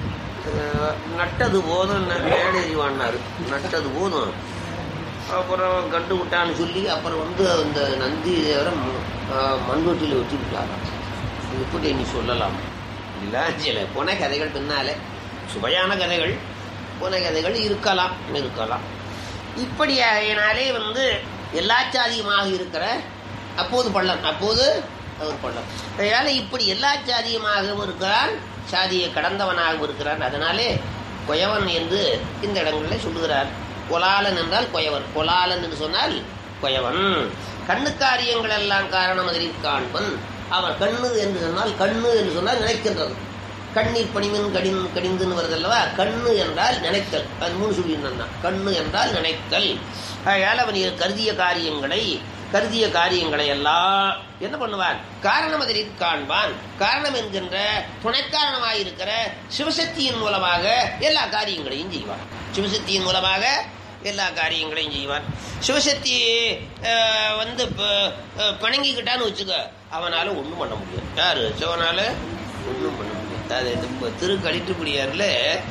அஹ் நட்டது போதும் மேடேறிவான்னாரு நட்டது போதும் அப்புறம் கண்டு விட்டான்னு சொல்லி அப்புறம் வந்து அந்த நந்தி தேவரை மண்வெட்டியில் வெட்டி விட்டாராம் எப்படி நீ சொல்லலாம் இல்லை சில புனை கதைகள் பின்னாலே சுவையான கதைகள் புனை கதைகள் இருக்கலாம் இருக்கலாம் இப்படி ஆகையினாலே வந்து எல்லா சாதியுமாக இருக்கிற அப்போது பள்ளம் அப்போது அவர் பள்ளம் அதனால இப்படி எல்லா சாதியுமாகவும் இருக்கிறான் சாதியை கடந்தவனாகவும் இருக்கிறான் அதனாலே கொயவன் என்று இந்த இடங்களில் சொல்லுகிறார் கொலாலன் என்றால் கொயவன் கொலாலன் என்று சொன்னால் கொயவன் கண்ணு காரியங்கள் எல்லாம் காரணம் அதில் காண்பன் அவன் கண்ணு என்று சொன்னால் கண்ணு என்று சொன்னால் நினைக்கின்றது கண்ணீர் பணிமின் கடின் கடிந்துன்னு வருதல்லவா கண்ணு என்றால் நினைத்தல் அது மூணு சொல்லியிருந்தான் கண்ணு என்றால் நினைத்தல் ஆகையால் அவன் கருதிய காரியங்களை கருதிய காரியங்களை எல்லாம் என்ன பண்ணுவான் காரணம் அதில் காண்பான் காரணம் என்கின்ற துணைக்காரணமாயிருக்கிற சிவசக்தியின் மூலமாக எல்லா காரியங்களையும் செய்வான் சிவசக்தியின் மூலமாக எல்லா காரியங்களையும் செய்வான் சிவசக்தி அஹ், வந்து ப- அஹ், பிணங்கிக்கிட்டான்னு வச்சுக்க அவனால ஒண்ணும் பண்ண முடியாது யாரு சிவனால ஒண்ணும் பண்ண முடியாது அது இந்த திருக்கழிட்டுக்குடியார்ல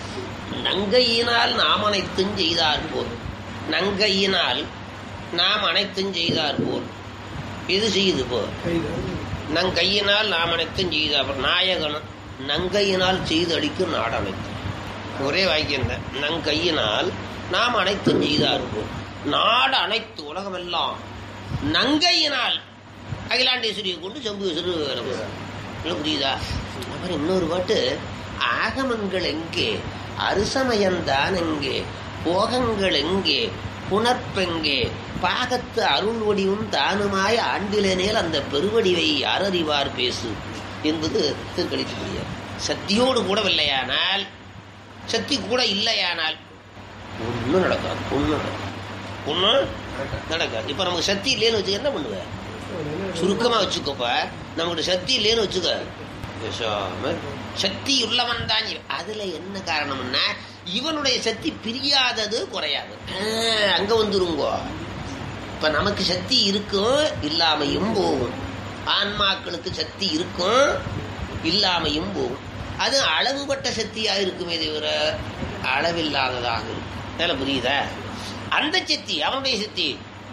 நங்கையினால் நாம் அனைத்தும் செய்தார் போல் நங்கையினால் நாம் அனைத்தும் செய்தார் போல் இது செய்யுது போ நங்கையினால் நாம் அனைத்தும் செய்தார் நாயகன் நங்கையினால் செய்து அளிக்கும் நாடு அனைத்தும் ஒரே வாக்கியம் தான் நங்கையினால் நாம் அனைத்தும் செய்தார் போல் நாடு அனைத்து உலகமெல்லாம் நங்கையினால் அகிலாண்டேஸ்வரியை கொண்டு சம்புவேஸ்வரர் வேலை செய்றார். இல்லை புரியுதா அப்புறம் இன்னொரு பாட்டு ஆகமங்கள் எங்கே அருசமயந்தான் எங்கே போகங்கள் எங்கே புணர்ப்பெங்கே பாகத்து அருள் வடிவும் தானுமாய் ஆண்டிலனேல் அந்த பெருவடிவை யாரறிவார் பேசு என்பது திருக்கணித்துக்குரிய சக்தியோடு கூடவில்லையானால் சக்தி கூட இல்லையானால் ஒன்றும் நடக்காது ஒன்றும் நடக்காது ஒன்றும் நடக்காது இப்போ நமக்கு சக்தி இல்லைன்னு வச்சு என்ன பண்ணுவேன் சுருக்கமா வச்சுக்கோப்பா நமக்கு சக்தி இல்லைன்னு வச்சுக்க பேசாம சக்தி உள்ளவன் தான் இவன். அதுல என்ன காரணம்னா இவனுடைய சக்தி பிரியாதது குறையாது ஆ, அங்க வந்துருங்கோ இப்ப நமக்கு சக்தி இருக்கும் இல்லாமையும் போகும் ஆன்மாக்களுக்கு சக்தி இருக்கும் இல்லாமையும் போகும் அது அளவுபட்ட சக்தியா இருக்குமே தவிர அளவில்லாததாக இருக்கும் வேலை புரியுதா அந்த சக்தி அவனுடைய சக்தி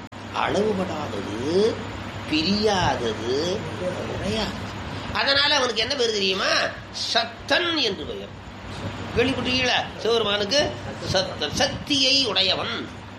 அளவுபடாதது பிரியாதது உடையாதது அதனால அவனுக்கு என்ன பேர் தெரியுமா சத்தன் என்று பெயர் கேள்விப்பட்டீங்களா சிவபெருமானுக்கு சத்தன் சக்தியை உடையவன்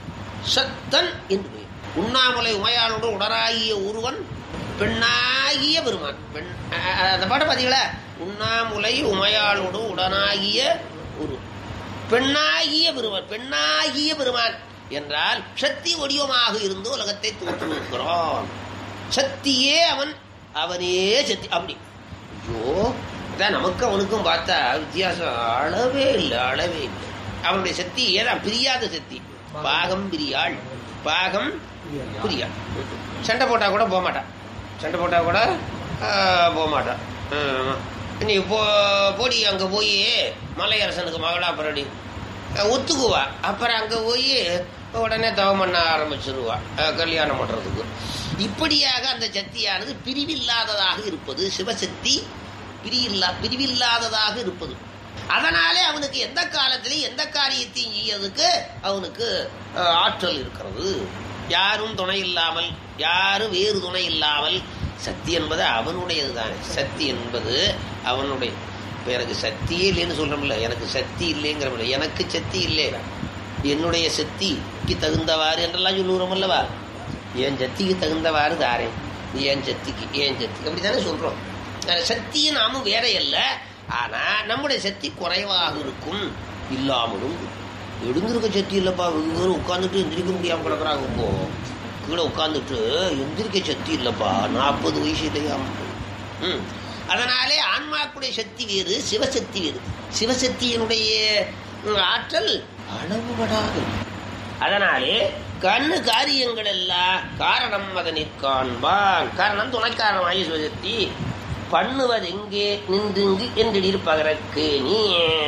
சத்தன் என்று பெயர் உண்ணாமலை உமையாளோடு உடராகிய ஒருவன் பெண்ணாகிய பெருமான் பெண் அ- அ- அந்த பாட்டை பார்த்தீங்களா உண்ணாமுலை உமையாளோடு உடனாகிய ஒரு பெண்ணாகிய பெருமான் பெண்ணாகிய பெருமான் என்றால் சக்தி வடிவமாக இருந்து உலகத்தை தோற்றுவிக்கிறான் சக்தியே அவன் அவனே சக்தி அப்படி ஐயோ அதான் நமக்கு அவனுக்கும் பார்த்தா வித்தியாசம் அளவே இல்லை அளவே இல்லை அவனுடைய சக்தி ஏதான் பிரியாத சக்தி பாகம் பிரியாள் பாகம் பிரியாள் சண்டை போட்டா கூட போக மாட்டான் சண்டை போட்டா கூட ஆஹ், போக மாட்டான் ஆமா. நீ போ போடி அங்க போய் மலையரசனுக்கு மகளா பரடி அஹ், ஒத்துக்குவா அப்புறம் அங்க போய் உடனே தவம் பண்ண ஆரம்பிச்சிருவா அஹ், கல்யாணம் பண்றதுக்கு இப்படியாக அந்த சக்தியானது பிரிவில்லாததாக இருப்பது சிவசக்தி பிரியில்லா பிரிவில்லாததாக இருப்பது அதனாலே அவனுக்கு எந்த காலத்திலையும் எந்த காரியத்தையும் செய்யறதுக்கு அவனுக்கு அஹ், ஆற்றல் இருக்கிறது யாரும் துணை இல்லாமல் யாரும் வேறு துணை இல்லாமல் சக்தி என்பது அவனுடையது தானே சக்தி என்பது அவனுடைய இப்போ எனக்கு சக்தியே இல்லைன்னு சொல்றோம்ல எனக்கு சக்தி இல்லைங்கிற எனக்கு சக்தி இல்லை என்னுடைய சக்திக்கு தகுந்தவாறு என்றெல்லாம் சொல்லுகிறோம் அல்லவா என் சக்திக்கு தகுந்தவாறு தாரேன் என் சக்திக்கு என் சக்தி அப்படித்தானே சொல்றோம் அந்த சக்தியும் நாமும் வேற அல்ல ஆனா நம்முடைய சக்தி குறைவாக இருக்கும் இல்லாமலும் இருக்கும். எழுந்திருக்க சக்தி இல்லப்பா வெகு பேரும் உட்காந்துட்டு எந்திரிக்க முடியாம கிடக்குறாங்க இப்போ கீழே உட்காந்துட்டு எந்திரிக்க சக்தி இல்லப்பா நாற்பது வயசு இல்லையா ம் அதனாலே ஆன்மாக்குடைய சக்தி வேறு சிவசக்தி வேறு சிவசக்தியினுடைய ம், ஆற்றல் அளவுபடாது அதனாலே கண்ணு காரியங்கள் எல்லாம் காரணம் அதனிற் காண்பான் காரணம் துணைக்காரணமாகி சிவசக்தி பண்ணுவதெங்கே நின்றுங்கு என்றிடீர் பகரக்கு நீ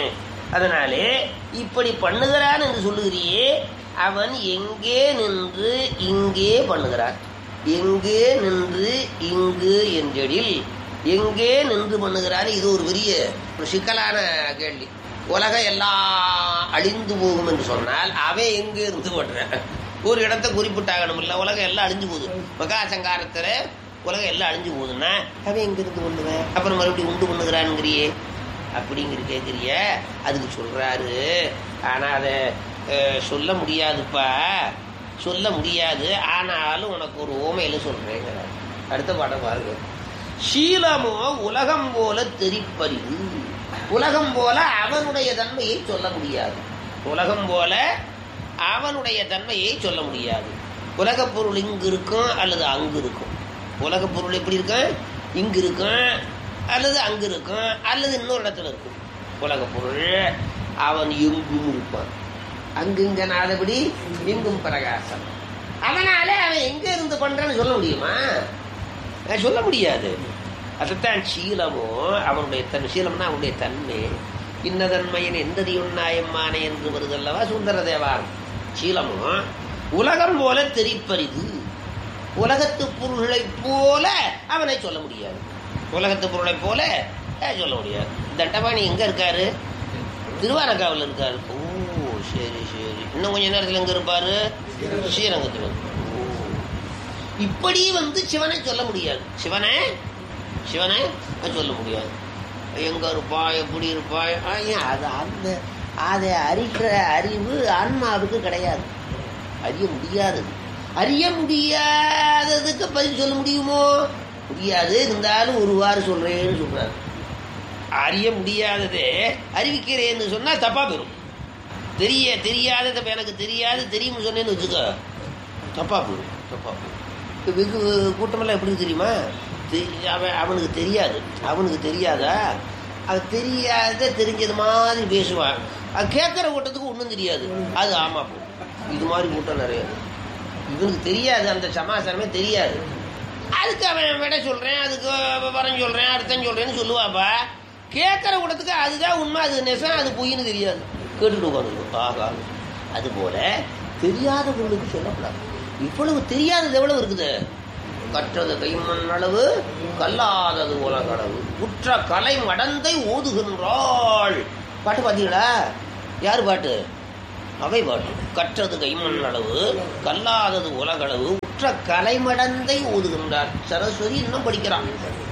அதனாலே இப்படி பண்ணுகிறான் என்று சொல்லுகிறியே அவன் எங்கே நின்று இங்கே பண்ணுகிறான் எங்கே நின்று இங்கு என்றெடில் எங்கே நின்று பண்ணுகிறான் இது ஒரு பெரிய ஒரு சிக்கலான கேள்வி உலகம் எல்லாம் அழிந்து போகும் என்று சொன்னால் அவன் எங்கே இருந்து பண்றான் ஒரு இடத்தை குறிப்பிட்டாகணும் இல்ல உலகம் எல்லாம் அழிஞ்சு போகுது மகாசங்காரத்துல உலகம் எல்லாம் அழிஞ்சு போகுதுன்னா அவன் எங்க இருந்து பண்ணுவேன் அப்புறம் மறுபடியும் உண்டு பண்ணுகிறான்ங்கிறியே அப்படிங்கிற கேட்குறிய அதுக்கு சொல்றாரு ஆனா அதை அஹ், சொல்ல முடியாதுப்பா சொல்ல முடியாது ஆனாலும் உனக்கு ஒரு ஓமையில சொல்றேங்கிறார் அடுத்த பாடம் பாருங்க சீலமோ உலகம் போல தெரிப்பறிவு உலகம் போல அவனுடைய தன்மையை சொல்ல முடியாது உலகம் போல அவனுடைய தன்மையை சொல்ல முடியாது உலகப் பொருள் இங்கு இருக்கும் அல்லது அங்கு இருக்கும் உலகப் பொருள் எப்படி இருக்கும் இங்கு இருக்கும் அல்லது அங்கு இருக்கும் அல்லது இன்னொரு இடத்துல இருக்கும் உலகப் பொருள் அவன் எங்கும் இருப்பான் அங்கு இங்க நாதபடி எங்கும் பிரகாசம் அதனால அவன் எங்க இருந்து பண்றான்னு சொல்ல முடியுமா அஹ் சொல்ல முடியாது அதுதான் சீலமோ அவனுடைய தன் சீலம்னா அவனுடைய தன்மை இன்னதன்மையின் எந்ததி உண்ணாயம்மானே என்று வருதல்லவா சுந்தர தேவாரம் சீலமோ உலகம் போல தெரிப்பரிது உலகத்து பொருள்களைப் போல அவனை சொல்ல முடியாது உலகத்து பொருளைப் போல அஹ், சொல்ல முடியாது தண்டபாணி எங்க இருக்காரு திருவாரக்காவில் இருக்காரு ஓ சரி சரி இன்னும் கொஞ்ச நேரத்தில் எங்க இருப்பாரு ஸ்ரீரங்கத்தில் இருப்பாரு. ஓ இப்படி வந்து சிவனை சொல்ல முடியாது சிவனை சிவனை சொல்ல முடியாது எங்க இருப்பா எப்படி இருப்பா ஐயா, அது அந்த அதை அறிகிற அறிவு ஆன்மாவுக்கு கிடையாது அறிய முடியாதது அறிய முடியாததுக்கு பதில் சொல்ல முடியுமோ முடியாது இருந்தாலும் ஒருவாறு சொல்றேன்னு சொல்றாரு அறிய முடியாததே அறிவிக்கிறேன்னு சொன்னா தப்பா போயிடும் தெரிய தெரியாதது இப்ப எனக்கு தெரியாது தெரியும்னு சொன்னேன்னு வச்சுக்கோ தப்பா போயிடும் தப்பா போயிடும் இப்ப வெகு கூட்டமெல்லாம் எப்படி தெரியுமா தெரி- அவன் அவனுக்கு தெரியாது அவனுக்கு தெரியாதா அது தெரியாத தெரிஞ்சது மாதிரி பேசுவான் அது கேட்குற கூட்டத்துக்கு ஒன்றும் தெரியாது அது ஆமா போ இது மாதிரி கூட்டம் நிறைய இருக்கு. இவனுக்கு தெரியாது அந்த சமாச்சாரமே தெரியாது அதுக்கு அவன் விட சொல்றேன் அதுக்கு வரம் சொல்றேன் அர்த்தம் சொல்றேன்னு சொல்லுவாப்பா கேட்குற கூட்டத்துக்கு அதுதான் உண்மை அது நெசம் அது பொய்ன்னு தெரியாது கேட்டுட்டு உட்காந்து ஆகா அது போல தெரியாத பொருளுக்கு சொல்லக்கூடாது இவ்வளவு தெரியாதது எவ்வளவு இருக்குது கற்றது கைமண் அளவு கல்லாதது உலகளவு உற்ற கலை மடந்தை ஓதுகின்றாள் பாட்டு பார்த்தீங்களா யார் பாட்டு அவை பாட்டு கற்றது கைமண் அளவு கல்லாதது உலகளவு உற்ற கலைமடந்தை ஊதுகின்றார் சரஸ்வதி இன்னும் படிக்கிறான்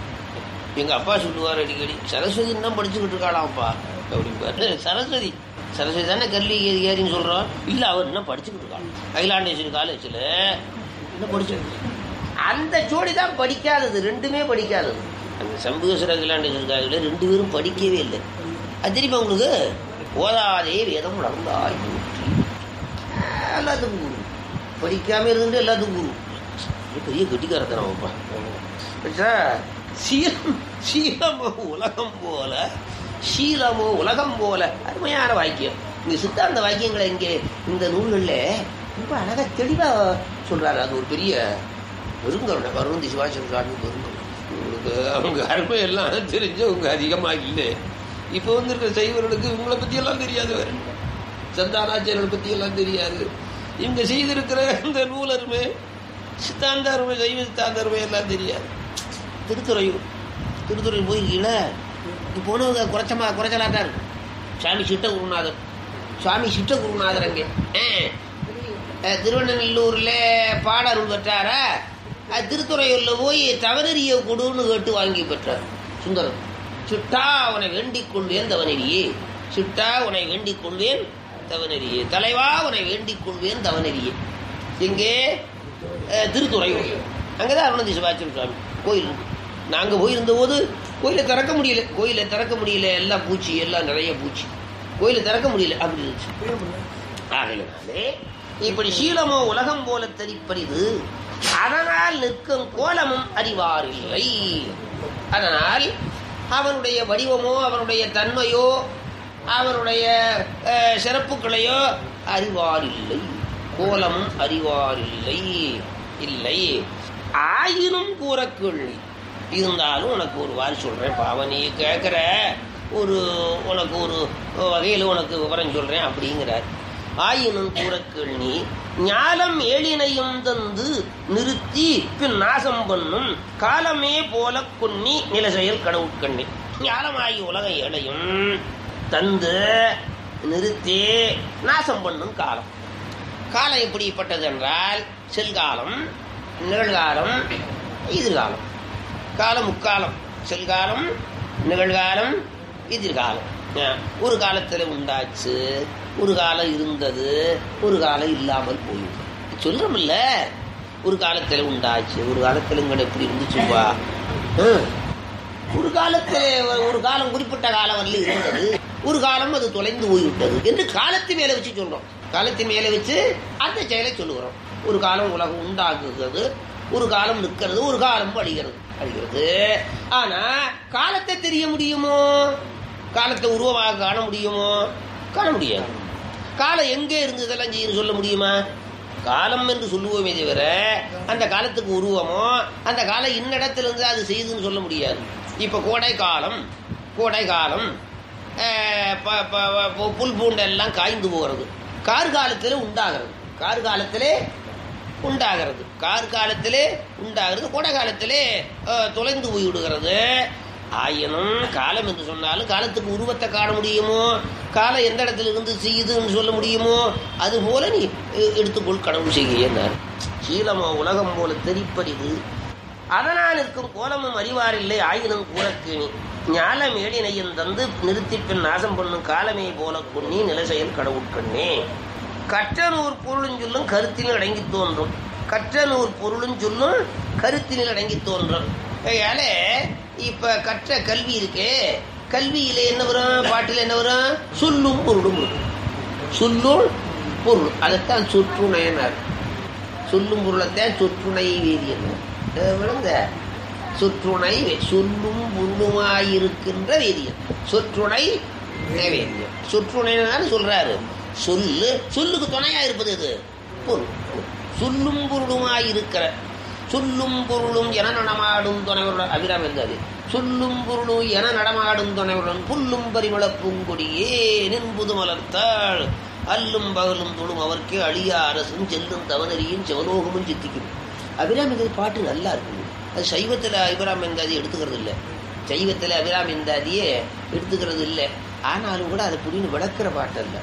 எங்க அப்பா சொல்லுவார் அடிக்கடி சரஸ்வதி இன்னும் படிச்சுக்கிட்டு இருக்காளாம்ப்பா அப்படிம்பாரு சரஸ்வதி சரஸ்வதி தானே கல்வி ஏறி ஏறின்னு சொல்றோம் இல்ல அவர் இன்னும் படிச்சுக்கிட்டு இருக்காள் அகிலாண்டேஸ்வரி காலேஜில் இன்னும் படிச்சுக்கிட்டு இருக்கா. அந்த ஜோடி தான் படிக்காதது ரெண்டுமே படிக்காதது அந்த சம்புகேஸ்வர அகிலாண்டேஸ்வரி காலேஜில் ரெண்டு பேரும் படிக்கவே இல்லை அது தெரியுமா உங்களுக்கு ஓதாதே வேதம் உணர்ந்தாய் போற்றி. எல்லாத்துக்கும் குரு படிக்காம இருந்து எல்லாத்துக்கும் குரு இது பெரிய கெட்டிக்காரத்தனம் அப்பா ஆச்சா? சீலம் சீலமோ உலகம் போல சீலமோ உலகம் போல அருமையான வாக்கியம் இந்த சித்தாந்த வாக்கியங்களை இங்கே இந்த நூல்களில் ரொம்ப அழகா தெளிவா சொல்றாரு அது ஒரு பெரிய பெருங்கருணை கருணந்தி சிவாச்சாரிய சுவாமி பெருங்கருணை உங்களுக்கு அவங்க அருமையெல்லாம் தெரிஞ்சவங்க அதிகமா இல்லை இப்போ வந்திருக்கிற சைவர்களுக்கு இவங்களை பத்தி எல்லாம் தெரியாது வேற சந்தானாச்சாரியர்கள் பத்தி எல்லாம் தெரியாது இவங்க செய்திருக்கிற இந்த நூலருமே சித்தாந்த அருமை சைவ சித்தாந்த அருமை எல்லாம் தெரியாது திருத்துறையூர் திருத்துறையூர் போயிருக்கீங்களா இப்போ போனவங்க குறைச்சமா குறைச்சலாக தான் இருக்கு சாமி சிட்ட குருநாதர் சுவாமி சிட்ட குருநாதர் அங்கே ஆ. அஹ், திருவண்ணநல்லூர்ல பாடருள் பெற்றாரா அஹ், திருத்துறையூர்ல போய் தவறறிய கொடுன்னு கேட்டு வாங்கி பெற்றார் சுந்தரம் சிட்டா உனை வேண்டிக் கொள்வேன் தவநெறியே சிட்டா உனை வேண்டிக் கொள்வேன் தவநெறியே தலைவா உனை வேண்டிக் கொள்வேன் தவநெறியே எங்கே அஹ், திருத்துறையூர் அங்கதான் அருணந்தி சிவாச்சாரிய சுவாமி கோயில் இருக்கு. நாங்க போயிருந்த போது கோயிலை திறக்க முடியல கோயிலை திறக்க முடியல எல்லாம் பூச்சி எல்லாம் நிறைய பூச்சி கோயிலை திறக்க முடியல அப்படி இருந்துச்சு ஆகையினாலே இப்படி சீலமோ உலகம் போல தெரிப்பரிது அதனால் நிற்கும் கோலமும் அறிவாரில்லை அதனால் அவனுடைய வடிவமோ அவனுடைய தன்மையோ அவனுடைய அஹ், சிறப்புகளையோ அறிவாரில்லை கோலமும் அறிவாரில்லை இல்லை ஆயினும் கூற கேள்வி இருந்தாலும் உனக்கு ஒரு வாரி சொல்றேன் பாவம் நீ கேட்குற ஒரு உனக்கு ஒரு வகையில் உனக்கு விவரம் சொல்றேன் அப்படிங்கிறார் ஆயினும் கூற கேள்வி ஞாலம் ஏழினையும் தந்து நிறுத்தி பின் நாசம் பண்ணும் காலமே போல கொன்னி நில செயல் கடவுட்கண்ணி ஞாலமாகி உலக ஏழையும் தந்து நிறுத்தி நாசம் பண்ணும் காலம் காலம் எப்படிப்பட்டது என்றால் செல்காலம் நிகழ்காலம் எதிர்காலம் காலம் முக்காலம் செல்காலம் நிகழ்காலம் எதிர்காலம் அஹ், ஒரு காலத்துல உண்டாச்சு ஒரு காலம் இருந்தது ஒரு காலம் இல்லாமல் போயிடுது சொல்றோம்ல ஒரு காலத்துல உண்டாச்சு ஒரு காலத்துல இங்க எப்படி இருந்துச்சுப்பா ஹம். ஒரு காலத்துல ஒரு காலம் குறிப்பிட்ட காலம் வரல இருந்தது ஒரு காலம் அது தொலைந்து போய்விட்டது என்று காலத்து மேல வச்சு சொல்றோம் காலத்தின் மேல வச்சு அந்த செயலை சொல்லுகிறோம் ஒரு காலம் உலகம் உண்டாக்குகிறது ஒரு காலம் நிற்கிறது ஒரு காலம் அழிகிறது அழிகிறது ஆனா காலத்தை தெரிய முடியுமோ காலத்தை உருவமாக காண முடியுமோ காண முடியாது காலம் எங்கே இருந்து இதெல்லாம் செய்யணும் சொல்ல முடியுமா காலம் என்று சொல்லுவோமே தவிர அந்த காலத்துக்கு உருவமோ அந்த காலம் இன்னிடத்துல இருந்து அது செய்யுதுன்னு சொல்ல முடியாது இப்ப கோடை காலம் கோடை காலம் அஹ், ப- ப- ப- புல் பூண்டெல்லாம் காய்ந்து போகிறது கார்காலத்தில் உண்டாகிறது கார்காலத்திலே உண்டாகிறது கார் காலத்திலே உண்டாகிறது கோடை காலத்திலே அஹ், தொலைந்து போய்விடுகிறது ஆயினும் காலம் என்று சொன்னாலும் காலத்துக்கு உருவத்தை காண முடியுமோ காலம் எந்த இடத்துல இருந்து செய்யுதுன்னு சொல்ல முடியுமோ அது போல நீ எ- எடுத்துக்கொள் கடவுள் செய்கிறார் சீலமோ உலகம் போல தெரிப்பறிது அதனால் இருக்கும் கோலமும் அறிவாரில்லை ஆயினும் கூறக்கேணி ஞால மேடினையும் தந்து நிறுத்தி பின் நாசம் பண்ணும் காலமே போல கொன்னி நில செயல் கடவுட்கண்ணே கற்றனூர் பொருளும் சொல்லும் கருத்தினில் அடங்கி தோன்றும் கற்றனூர் பொருளும் சொல்லும் கருத்தினில் அடங்கி தோன்றும் அதனால இப்ப கற்ற கல்வி இருக்கே கல்வியில என்ன வரும் பாட்டில் என்ன வரும் சொல்லும் பொருளும் இருக்கும் சொல்லும் பொருள் அதைத்தான் சொற்றுணையினார் சொல்லும் பொருளைத்தான் சொற்றுணை வேதியன் விழுந்த சொற்றுணை வே- சொல்லும் பொருளுமாயிருக்கின்ற வேதியன் சொற்றுணை வேதியன் சொற்றுணைன்னு சொல்றாரு சொல்லு சொல்லுக்கு துணையா இருப்பது எது பொருள் சொல்லும் பொருளுமாயிருக்கிற சொல்லும் பொருளும் என நடமாடும் துணைவருடன் அபிராம் இருந்தாரு சொல்லும் பொருளும் என நடமாடும் துணைவருடன் புல்லும் பரிமள பூங்கொடியே நின்புது மலர்த்தாள் அல்லும் பகலும் தொழும் அவர்க்கே அழியா அரசும் செல்லும் தவனரியும் செவலோகமும் சித்திக்கும் அபிராம் இந்த பாட்டு நல்லா இருக்கும் அது சைவத்தில் அபிராம் எந்தாதி எடுத்துக்கிறது இல்லை சைவத்தில் அபிராம் எந்தாதியே எடுத்துக்கிறது இல்லை ஆனாலும் கூட அதை புரிந்து விளக்குற பாட்டு அல்ல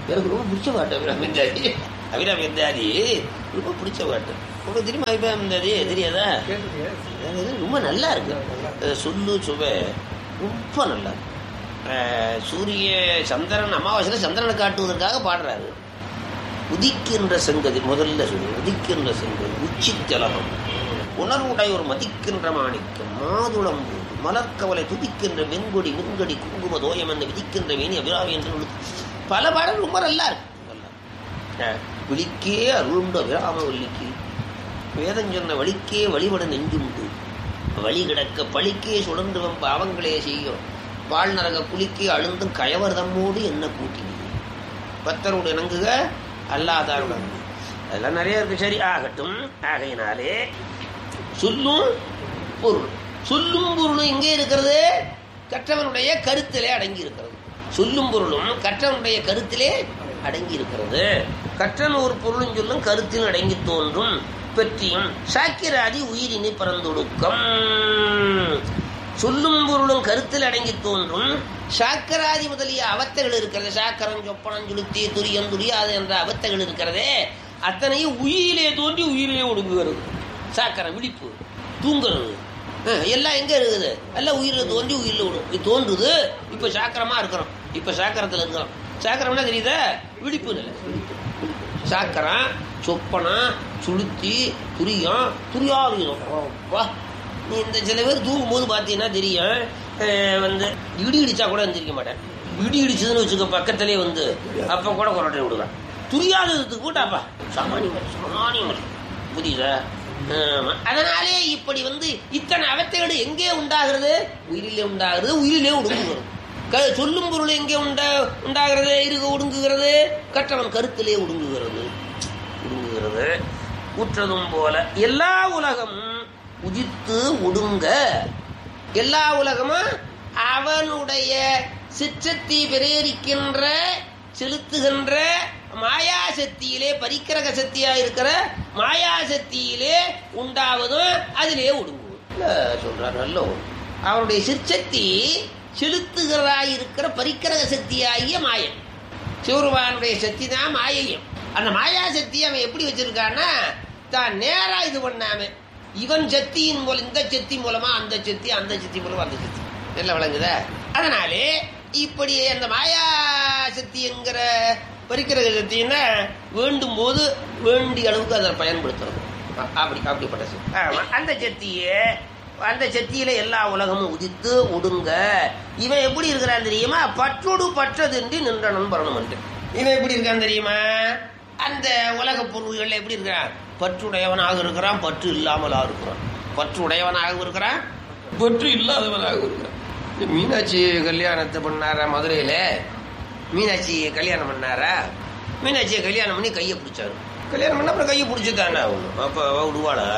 எனக்கு ரொம்ப பிடிச்ச பாட்டு அபிராமிந்தாதி அபிராமிந்தாதி ரொம்ப பிடிச்ச பாட்டு உங்களுக்கு தெரியுமா அபிராமிந்தாதி தெரியாதா அது ரொம்ப நல்லா இருக்கு அது சொல்லு சுவை ரொம்ப நல்லா இருக்கு அஹ் சூரிய சந்திரன் அமாவாசையில் சந்திரனை காட்டுவதற்காக பாடுறாரு உதிக்கின்ற செங்கதி முதல்ல சொல்லு உதிக்கின்ற செங்கதி உச்சி திலகம் உணர்வுடையோர் மதிக்கின்ற மாணிக்கம் மாதுளம்பு மலர்கவலை துதிக்கின்ற வெண்கொடி மின்கடி குங்கும தோயம் என்று விதிக்கின்ற வேணி அபிராமி என்று உழுது. பல பாடல் ரொம்ப நல்லா இருக்கு நல்லா இருக்கு. அஹ் விழிக்கே அருளுண்டு அபிராம வள்ளிக்கு வேதம் சொன்ன வழிக்கே வழிபட நெஞ்சுண்டு வழி கிடக்க பழிக்கே சுழன்றுவன் பாவங்களே செய்யும் வாழ் நரக குளிக்கே அழுந்தும் கயவர் தம்மோடு என்ன கூட்டினீ பக்தரோடு இணங்குக அல்லாதாருடன் அதெல்லாம் நிறைய இருக்கு சரி ஆகட்டும் ஆகையினாலே சொல்லும் பொருள் சொல்லும் பொருளும் எங்கே இருக்கிறது கற்றவனுடைய கருத்திலே அடங்கி இருக்கிறது சொல்லும் பொருளும் கற்றவனுடைய கருத்திலே அடங்கி இருக்கிறது கற்றன் ஒரு பொருளும் சொல்லும் கருத்தில் அடங்கி தோன்றும் பெற்றியும் சாக்கிராதி உயிரினி பரந்தொடுக்கம் சொல்லும் பொருளும் கருத்தில் அடங்கி தோன்றும் சாக்கராதி முதலிய அவத்தைகள் இருக்கிறது சாக்கரம் சொப்பனம் சுளுத்தி துரியம் துரியாது என்ற அவத்தைகள் இருக்கிறதே அத்தனையும் உயிரிலே தோன்றி உயிரிலே ஒடுங்குகிறது சாக்கரம் விழிப்பு தூங்குறது அஹ், எல்லாம் எங்க இருக்குது எல்லாம் உயிரில தோன்றி உயிரில விடும் இது தோன்றுது இப்ப சாக்கரமா இருக்கிறோம் இப்ப சாக்கரத்துல இருக்கிறோம் சாக்கரம்னா தெரியுதா விழிப்பு நிலை சாக்கரம் சொப்பனம் சுளுத்தி துரியம் துரியாதீனம் வா நீ இந்த சில பேர் தூங்கும் போது பார்த்தீங்கன்னா தெரியும் அஹ் வந்து இடி இடிச்சா கூட எந்திரிக்க மாட்டேன் இடி இடிச்சதுன்னு வச்சுக்க பக்கத்திலே வந்து அப்ப கூட கொரட்டை விடுவேன் துரியாததுக்கு கூட்டாப்பா சாமானியம் சாமானியம் புரியுதா ஆமா. அதனாலே இப்படி வந்து இத்தனை அவத்தைகள் எங்கே உண்டாகிறது உயிரிலே உண்டாகிறது உயிரிலே ஒடுங்குகிறது க- சொல்லும் பொருள் எங்கே உண்டா உண்டாகிறது இருக ஒடுங்குகிறது கற்றவன் கருத்திலே ஒடுங்குகிறது ஒடுங்குகிறது உற்றதும் போல எல்லா உலகமும் உதித்து ஒடுங்க எல்லா உலகமும் அவனுடைய சிற்றத்தை பிரேரிக்கின்ற செலுத்துகின்ற மாயாசக்தியிலே பரிக்கிரக சக்தியா இருக்கிற மாயாசக்தியிலே உண்டாவதும் அதிலே ஒடுங்குவது இல்ல, சொல்றார் நல்ல ஒண்ணு. அவனுடைய சிற்சக்தி செலுத்துகிறதாய் இருக்கிற பரிக்கிரக சக்தியாகிய மாயன் சிவருமானுடைய சக்தி தான் மாயையும் அந்த மாயா சக்தி அவன் எப்படி வச்சிருக்கான்னா தான் நேரா இது பண்ணாம இவன் சக்தியின் மூலம் இந்த சக்தி மூலமா அந்த சக்தி அந்த சக்தி மூலமா அந்த சக்தி எல்லாம் விளங்குதா அதனாலே இப்படி அந்த மாயா சக்தி என்கிற பரிக்கிரக சக்தின்னா வேண்டும் போது வேண்டிய அளவுக்கு அதை பயன்படுத்துறது அ- அப்படி அப்படிப்பட்ட சக்தி ஆமா, அந்த சக்தியே அந்த சக்தியில எல்லா உலகமும் உதித்து ஒடுங்க இவன் எப்படி இருக்கிறான் தெரியுமா பற்றோடு பற்றதின்றி நின்றனன் பரணம் என்று இவன் எப்படி இருக்கான் தெரியுமா அந்த உலக பொருள்கள் எப்படி இருக்கிறான் பற்றுடையவனாக இருக்கிறான் பற்று இல்லாமலா இருக்கிறான் பற்று உடையவனாக இருக்கிறான் பற்று இல்லாதவனாக இருக்கிறான் இந்த மீனாட்சி கல்யாணத்தை பண்ணாரா மதுரையில மீனாட்சி கல்யாணம் பண்ணாரா மீனாட்சியை கல்யாணம் பண்ணி கையை பிடிச்சாரு கல்யாணம் பண்ண அப்புறம் கையை பிடிச்சதானே ஆகணும் அப்போ அவ விடுவாளா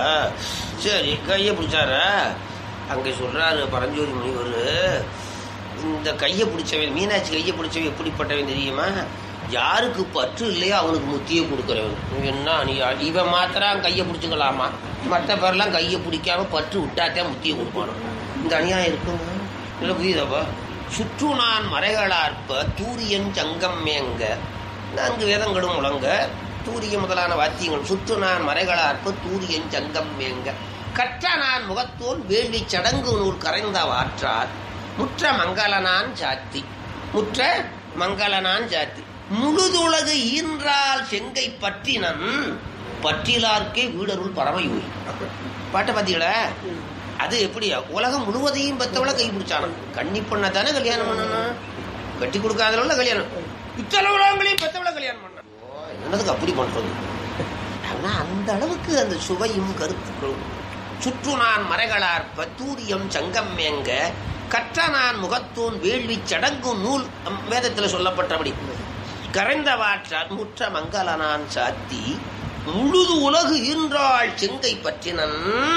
சரி கையை பிடிச்சாரா அங்கே சொல்றாரு பரஞ்சோதி முனிவர் இந்த கையை பிடிச்சவன் மீனாட்சி கையை பிடிச்சவன் எப்படிப்பட்டவன் தெரியுமா யாருக்கு பற்று இல்லையோ அவனுக்கு முத்தியை கொடுக்குறவன் என்ன நீ இவன் மாத்திரம் கையை பிடிச்சிக்கலாமா மற்ற பேர்லாம் கையை பிடிக்காம பற்று விட்டாத்தான் முத்தியை கொடுப்பானோ இந்த அநியாயம் இருக்குங்க இல்லை புரியுதாப்பா சுற்று நான் மறைகளார்ப்ப தூரியன் சங்கம் மேங்க நான்கு வேதங்களும் முழங்க தூரிய முதலான வாத்தியங்கள் சுற்று நான் மறைகளார்ப்ப தூரியன் சங்கம் மேங்க கற்ற நான் முகத்தோன் வேள்வி சடங்கு நூல் கரைந்த வாற்றார் முற்ற மங்களனான் சாத்தி முற்ற மங்களனான் சாத்தி முழுதுலகு ஈன்றால் செங்கை பற்றினன் பற்றிலார்க்கே வீடருள் பரமயூரி பாட்டை பார்த்தீங்களா அது எப்படி உலகம் முழுவதையும் பெத்தவள கை பிடிச்சான கன்னி பொண்ணை தானே கல்யாணம் பண்ணணும் கட்டி கொடுக்காதவள கல்யாணம் இத்தனை உலகங்களையும் பெத்தவள கல்யாணம் பண்ண என்னதுக்கு அப்படி பண்றது ஆனா அந்த அளவுக்கு அந்த சுவையும் கருத்துக்களும் சுற்று நான் மறைகளார் பத்தூரியம் சங்கம் மேங்க கற்ற நான் முகத்தூன் வேள்வி சடங்கு நூல் அம் வேதத்தில் சொல்லப்பட்டபடி கரைந்த வாற்றால் முற்ற மங்களனான் சாத்தி முழுது உலகு ஈன்றாள் செங்கை பற்றினன்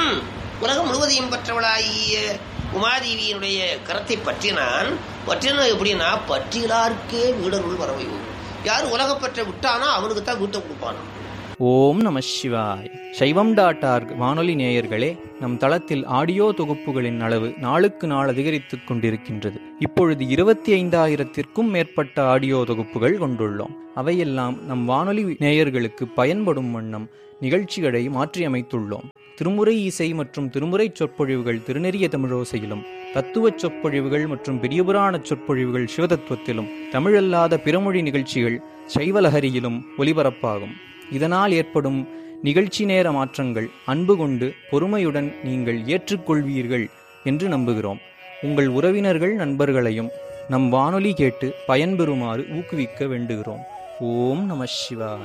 உலகம் முழுவதையும் பற்றவளாகிய உமாதேவியினுடைய கரத்தை பற்றினான் பற்றின எப்படின்னா பற்றிலார்க்கே வீடருள் வரவையோ யார் உலகப்பற்ற விட்டானோ அவனுக்கு தான் வீட்டை கொடுப்பானோ ஓம் நம சிவாய் சைவம் டாட் ஆர்க் வானொலி நேயர்களே நம் தளத்தில் ஆடியோ தொகுப்புகளின் அளவு நாளுக்கு நாள் அதிகரித்துக் கொண்டிருக்கின்றது இப்பொழுது இருபத்தி ஐந்தாயிரத்திற்கும் மேற்பட்ட ஆடியோ தொகுப்புகள் கொண்டுள்ளோம் அவையெல்லாம் நம் வானொலி நேயர்களுக்கு பயன்படும் வண்ணம் நிகழ்ச்சிகளை மாற்றியமைத்துள்ளோம் திருமுறை இசை மற்றும் திருமுறை சொற்பொழிவுகள் திருநெறிய தமிழோசையிலும் தத்துவச் சொற்பொழிவுகள் மற்றும் பெரியபுராண சொற்பொழிவுகள் சிவதத்துவத்திலும் தமிழல்லாத பிறமொழி நிகழ்ச்சிகள் சைவலஹரியிலும் ஒலிபரப்பாகும் இதனால் ஏற்படும் நிகழ்ச்சி நேர மாற்றங்கள் அன்பு கொண்டு பொறுமையுடன் நீங்கள் ஏற்றுக்கொள்வீர்கள் என்று நம்புகிறோம் உங்கள் உறவினர்கள் நண்பர்களையும் நம் வானொலி கேட்டு பயன்பெறுமாறு ஊக்குவிக்க வேண்டுகிறோம் ஓம் நம சிவாய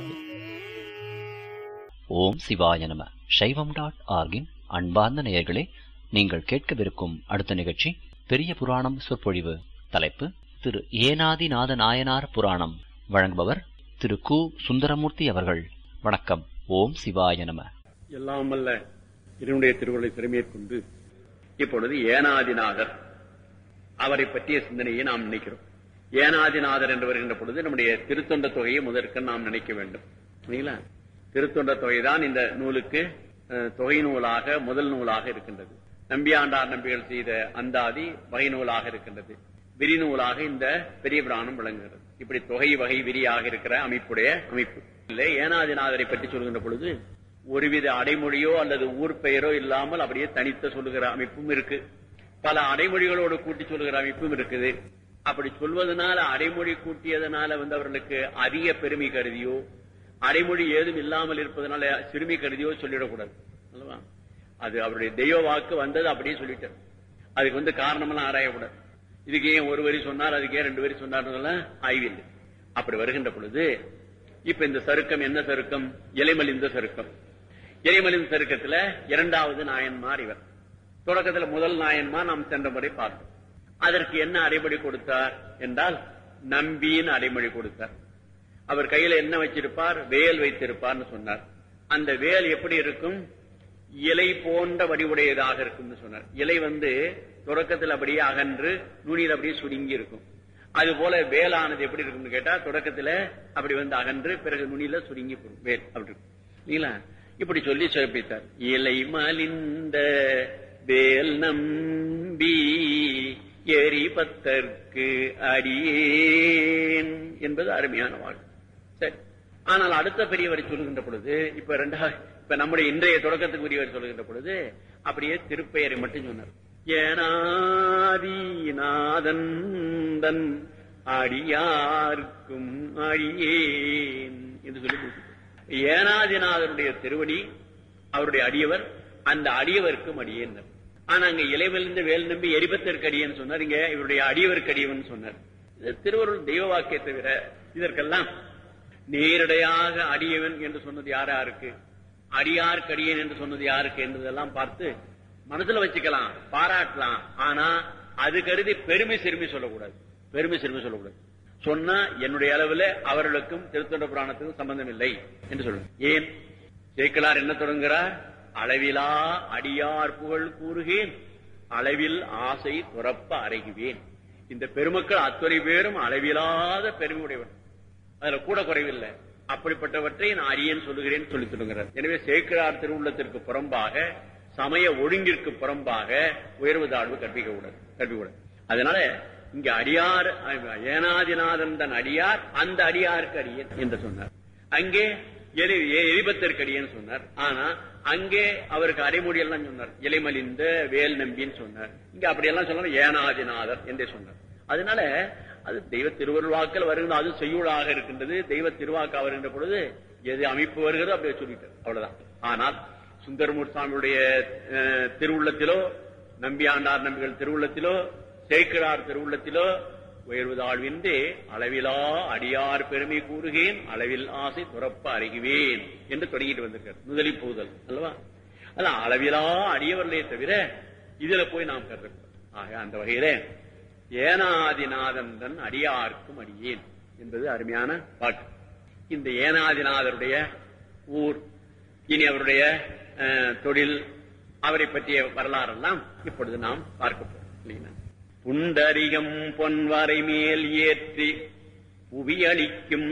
ஓம் சிவாய நம சைவம் டாட் ஆர்கின் அன்பார்ந்த நேயர்களே நீங்கள் கேட்கவிருக்கும் அடுத்த நிகழ்ச்சி பெரிய புராணம் சொற்பொழிவு தலைப்பு திரு ஏனாதிநாத நாயனார் புராணம் வழங்குபவர் திரு கு சுந்தரமூர்த்தி அவர்கள் வணக்கம் ஓம் சிவாய நம எல்லாம் அல்ல இதனுடைய திருவுருளை திறமையேற்கொண்டு இப்பொழுது ஏனாதிநாதர் அவரை பற்றிய சிந்தனையை நாம் நினைக்கிறோம் ஏனாதிநாதர் என்று வருகின்ற பொழுது நம்முடைய திருத்தொண்ட தொகையை முதற்க நாம் நினைக்க வேண்டும் சரிங்களா திருத்தொண்ட தொகை தான் இந்த நூலுக்கு அஹ், தொகை நூலாக முதல் நூலாக இருக்கின்றது நம்பியாண்டார் நம்பிகள் செய்த அந்தாதி வகை நூலாக இருக்கின்றது விரி நூலாக இந்த பெரிய பிராணம் விளங்குகிறது இப்படி தொகை வகை விரியாக இருக்கிற அமைப்புடைய அமைப்பு இல்லை ஏனாதிநாதரை பற்றி சொல்கின்ற பொழுது ஒருவித அடைமொழியோ அல்லது ஊர் பெயரோ இல்லாமல் அப்படியே தனித்த சொல்லுகிற அமைப்பும் இருக்கு பல அடைமொழிகளோடு கூட்டி சொல்லுகிற அமைப்பும் இருக்குது அப்படி சொல்வதனால அடைமொழி கூட்டியதனால வந்து அவர்களுக்கு அதிக பெருமை கருதியோ அடைமொழி ஏதும் இல்லாமல் இருப்பதனால சிறுமி கருதியோ சொல்லிடக்கூடாது அல்லவா அது அவருடைய தெய்வ வாக்கு வந்தது அப்படியே சொல்லிட்டார் அதுக்கு வந்து காரணமெல்லாம் ஆராயக்கூடாது இதுக்கு ஏன் ஒரு வரி சொன்னார் அதுக்கு ஏன் ரெண்டு வரி சொன்னார் ஆய்வில்லை அப்படி வருகின்ற பொழுது இப்ப இந்த சருக்கம் என்ன சருக்கம் இலைமலிந்த சருக்கம் இலைமலிந்த சருக்கத்துல இரண்டாவது நாயன்மார் இவர் தொடக்கத்துல முதல் நாயன்மார் நாம் சென்ற முறை பார்த்தோம் அதற்கு என்ன அடைமொழி கொடுத்தார் என்றால் நம்பின்னு அடைமொழி கொடுத்தார் அவர் கையில என்ன வச்சிருப்பார் வேல் வைத்திருப்பார்னு சொன்னார் அந்த வேல் எப்படி இருக்கும் இலை போன்ற வடிவுடையதாக இருக்கும்னு சொன்னார் இலை வந்து தொடக்கத்தில் அப்படியே அகன்று நுனியில் அப்படியே சுருங்கி இருக்கும் அது போல வேலானது எப்படி இருக்கும்னு கேட்டா தொடக்கத்துல அப்படி வந்து அகன்று பிறகு நுனியில சுருங்கி போடும் வேல் அப்படி இருக்கும் இல்லைங்களா இப்படி சொல்லி சிறப்பித்தார் இலை மலிந்த வேல் நம்பி எரிபத்தற்கு அடியேன் என்பது அருமையான வாழ்க்கை சரி ஆனால் அடுத்த பெரியவர் சொல்லுகின்ற பொழுது இப்ப ரெண்டாவது இப்ப நம்முடைய இன்றைய தொடக்கத்துக்கு உரியவர் சொல்லுகின்ற பொழுது அப்படியே திருப்பெயரை மட்டும் சொன்னார் ஏனாதிநாதன் தன் அடியார்க்கும் அடியேன் என்று சொல்லி முடிச்சுட்டார். ஏனாதிநாதனுடைய திருவடி அவருடைய அடியவர் அந்த அடியவருக்கும் அடியேன் ஆனா அங்க இலைவிலிருந்து வேல் நம்பி எரிபத்திற்கு அடியேன்னு சொன்னார் இங்க இவருடைய அடியவருக்கு அடியவன் சொன்னார் இது திருவருள் தெய்வ வாக்கிய தவிர இதற்கெல்லாம் நேரடியாக அடியவன் என்று சொன்னது யார் யாருக்கு அடியார்க்கு அடியேன் என்று சொன்னது யாருக்கு என்பதெல்லாம் பார்த்து மனசுல வச்சுக்கலாம் பாராட்டலாம் ஆனா அது கருதி பெருமை சிறுமி சொல்லக்கூடாது பெருமை சிறுமி சொல்லக்கூடாது சொன்னா என்னுடைய அளவுல அவர்களுக்கும் திருத்தொண்ட புராணத்துக்கும் சம்பந்தம் இல்லை என்று சொல்லுங்க ஏன் சேக்கலார் என்ன தொடங்குகிறார் அளவிலா அடியார் புகழ் கூறுகேன் அளவில் ஆசை துறப்ப அறைகுவேன் இந்த பெருமக்கள் அத்துறை பேரும் அளவிலாத பெருமை உடையவர் அதுல கூட குறைவில்லை அப்படிப்பட்டவற்றை நான் அரியன் சொல்லுகிறேன் சொல்லி சொல்லுகிறார் எனவே சேக்கிரார் திருவுள்ளத்திற்கு புறம்பாக சமய ஒழுங்கிற்கு புறம்பாக உயர்வு தாழ்வு கற்பிக்க கூடாது கற்பிக்கூடாது அதனால இங்க அடியார் ஏனாதிநாதன் தன் அடியார் அந்த அடியாருக்கு அடியன் என்று சொன்னார் அங்கே எரி- எரிபத்திற்கு அடியன்னு சொன்னார் ஆனா அங்கே அவருக்கு அரைமொழி எல்லாம் சொன்னார் இலைமலிந்த வேல் நம்பின்னு சொன்னார் இங்க அப்படியெல்லாம் சொல்லணும் ஏனாதிநாதர் என்றே சொன்னார் அதனால அது தெய்வ திருவருள்வாக்கள் வருகின்ற அது செய்யுளாக இருக்கின்றது தெய்வ திருவாக்கா வருகின்ற பொழுது எது அமைப்பு வருகிறதோ அப்படியே சொல்லிட்டார் அவ்வளவுதான் ஆனால் சுந்தரமூர் சுவாமியுடைய அஹ், திருவுள்ளத்திலோ நம்பியாண்டார் நம்பிகள் திருவுள்ளத்திலோ சேக்கிரார் திருவுள்ளத்திலோ உயர்வு தாழ்வின்றி அளவிலா அடியார் பெருமை கூறுகேன் அளவில் ஆசை துறப்ப அறிகுவேன் என்று தொடங்கிட்டு வந்திருக்கார் முதலி பூதல் அல்லவா அதான் அளவிலா அடியவர்களே தவிர இதுல போய் நாம் கருதக்கூடாது ஆக அந்த வகையிலே ஏனாதிநாதன் தன் அடியார்க்கும் அடியேன் என்பது அருமையான பாட்டு இந்த ஏனாதிநாதருடைய ஊர் இனி அவருடைய அஹ், தொழில் அவரை பற்றிய வரலாறெல்லாம் இப்பொழுது நாம் பார்க்க போறோம் இல்லைங்களா? புண்டரிகம் பொன்வரை மேல் ஏற்றி புவியளிக்கும்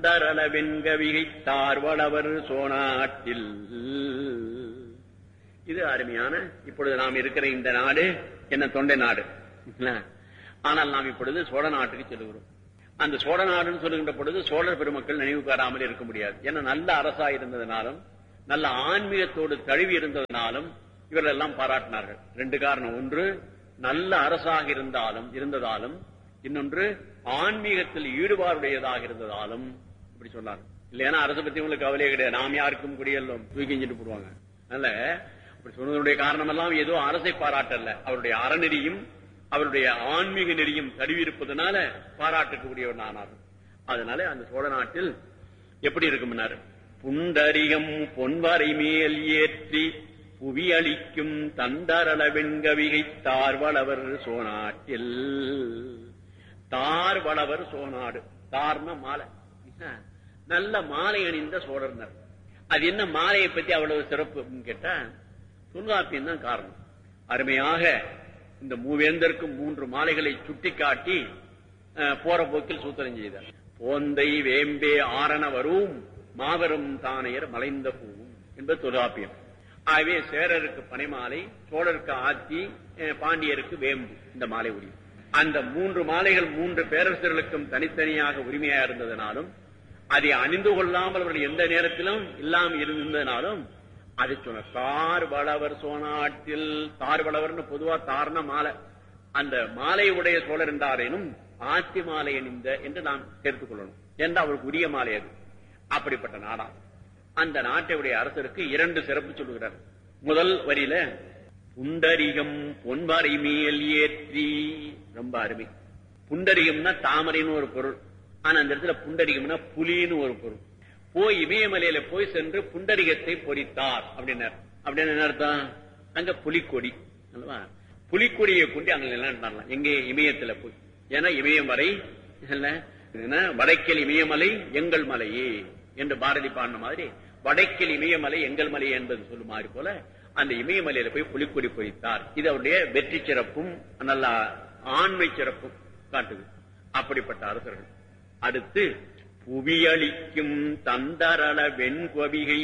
தந்தரள வெண்கவிகை தார்வளவர் சோனாட்டில் இது இது அருமையான இப்பொழுது நாம் இருக்கிற இந்த நாடு என்ன தொண்டை நாடு இல்ல? ஆனால் நாம் இப்பொழுது சோழ நாட்டுக்கு செல்கிறோம் அந்த சோழ நாடுன்னு சொல்லுகின்ற பொழுது சோழர் பெருமக்கள் நினைவு பெறாமல் இருக்க முடியாது ஏன்னா நல்ல அரசா இருந்ததுனாலும் நல்ல ஆன்மீகத்தோடு தழுவி இருந்ததுனாலும் இவர்கள் எல்லாம் பாராட்டினார்கள் ரெண்டு காரணம் ஒன்று நல்ல அரசாக இருந்தாலும் இருந்ததாலும் இன்னொன்று ஆன்மீகத்தில் ஈடுபாடுடையதாக இருந்ததாலும் இப்படி சொன்னார் இல்லையா அரசு பத்தி உங்களுக்கு கவலையே கிடையாது நாம் யாருக்கும் குடியெல்லாம் தூக்கி எஞ்சிட்டு போடுவாங்க அதனால அப்படி சொன்னதனுடைய காரணம் எல்லாம் ஏதோ அரசை பாராட்டல்ல அவருடைய அறநெறியும் அவருடைய ஆன்மீக நெறியும் தழுவி இருப்பதனால பாராட்டக்கூடியவர் ஆனார் அதனால அந்த சோழ நாட்டில் எப்படி இருக்கும்னாரு புண்டரிகம் பொன்வரை மேல் ஏற்றி புவி அளிக்கும் தந்தரள வெண்கவிகை தார்வளவர் சோநாட்டில் தார்வளவர் சோநாடு தார்ன மாலை நல்ல மாலை அணிந்த சோழர்னர் அது என்ன மாலையை பத்தி அவ்வளவு சிறப்பு அப்படின்னு கேட்டா தொல்காப்பியம் தான் காரணம் அருமையாக இந்த மூவேந்தருக்கும் மூன்று மாலைகளை சுட்டிக்காட்டி அஹ், போற போக்கில் சூத்திரம் செய்தார் போந்தை வேம்பே ஆரண வரும் மாபெரும் தானையர் மலைந்த பூவும் என்பது தொல்காப்பியம் ஆகவே சேரருக்கு பனைமாலை சோழருக்கு ஆத்தி அஹ், பாண்டியருக்கு வேம்பு இந்த மாலை உரிமை அந்த மூன்று மாலைகள் மூன்று பேரரசர்களுக்கும் தனித்தனியாக உரிமையா இருந்ததனாலும் அதை அணிந்து கொள்ளாமல் அவர்கள் எந்த நேரத்திலும் இல்லாமல் இருந்ததுனாலும் அதை சொன்ன தார் வளவர் சோனாட்டில் தார் வளவர்னு பொதுவா தாரண மாலை அந்த மாலை உடைய சோழர் என்றாரேனும் ஆத்தி மாலை அணிந்த என்று நாம் சேர்த்துக் கொள்ளணும் என்று அவருக்கு உரிய மாலை அது அப்படிப்பட்ட நாடா அந்த நாட்டுடைய அரசருக்கு இரண்டு சிறப்பு சொல்லுகிறார் முதல் வரியில புண்டரிகம் பொன்வரை மேல் ஏற்றி ரொம்ப அருமை புண்டரிகம்னா தாமரைன்னு ஒரு பொருள் ஆனா அந்த இடத்துல புண்டரிகம்னா புலின்னு ஒரு பொருள் போய் இமயமலையில போய் சென்று புண்டரிகத்தை பொறித்தார் அப்படின்னார் அப்படின்னு என்ன அர்த்தம் அங்க புலிக்கொடி அல்லவா புலிக்கொடியை கொண்டு அங்க நிலைநாட்டலாம் எங்கே இமயத்துல போய் ஏன்னா இமயமலை இல்ல என்ன, வடக்கில் இமயமலை எங்கள் மலையே என்று பாரதி பாடின மாதிரி வடக்கில் இமயமலை எங்கள் மலை என்பது சொல்லும் மாதிரி போல அந்த இமயமலையில போய் புலிக்கொடி பொறித்தார் இது அவருடைய வெற்றி சிறப்பும் நல்ல ஆண்மை சிறப்பும் காட்டுது அப்படிப்பட்ட அரசர்கள் அடுத்து புவியளிக்கும் தந்தரள வெண்கொவிகை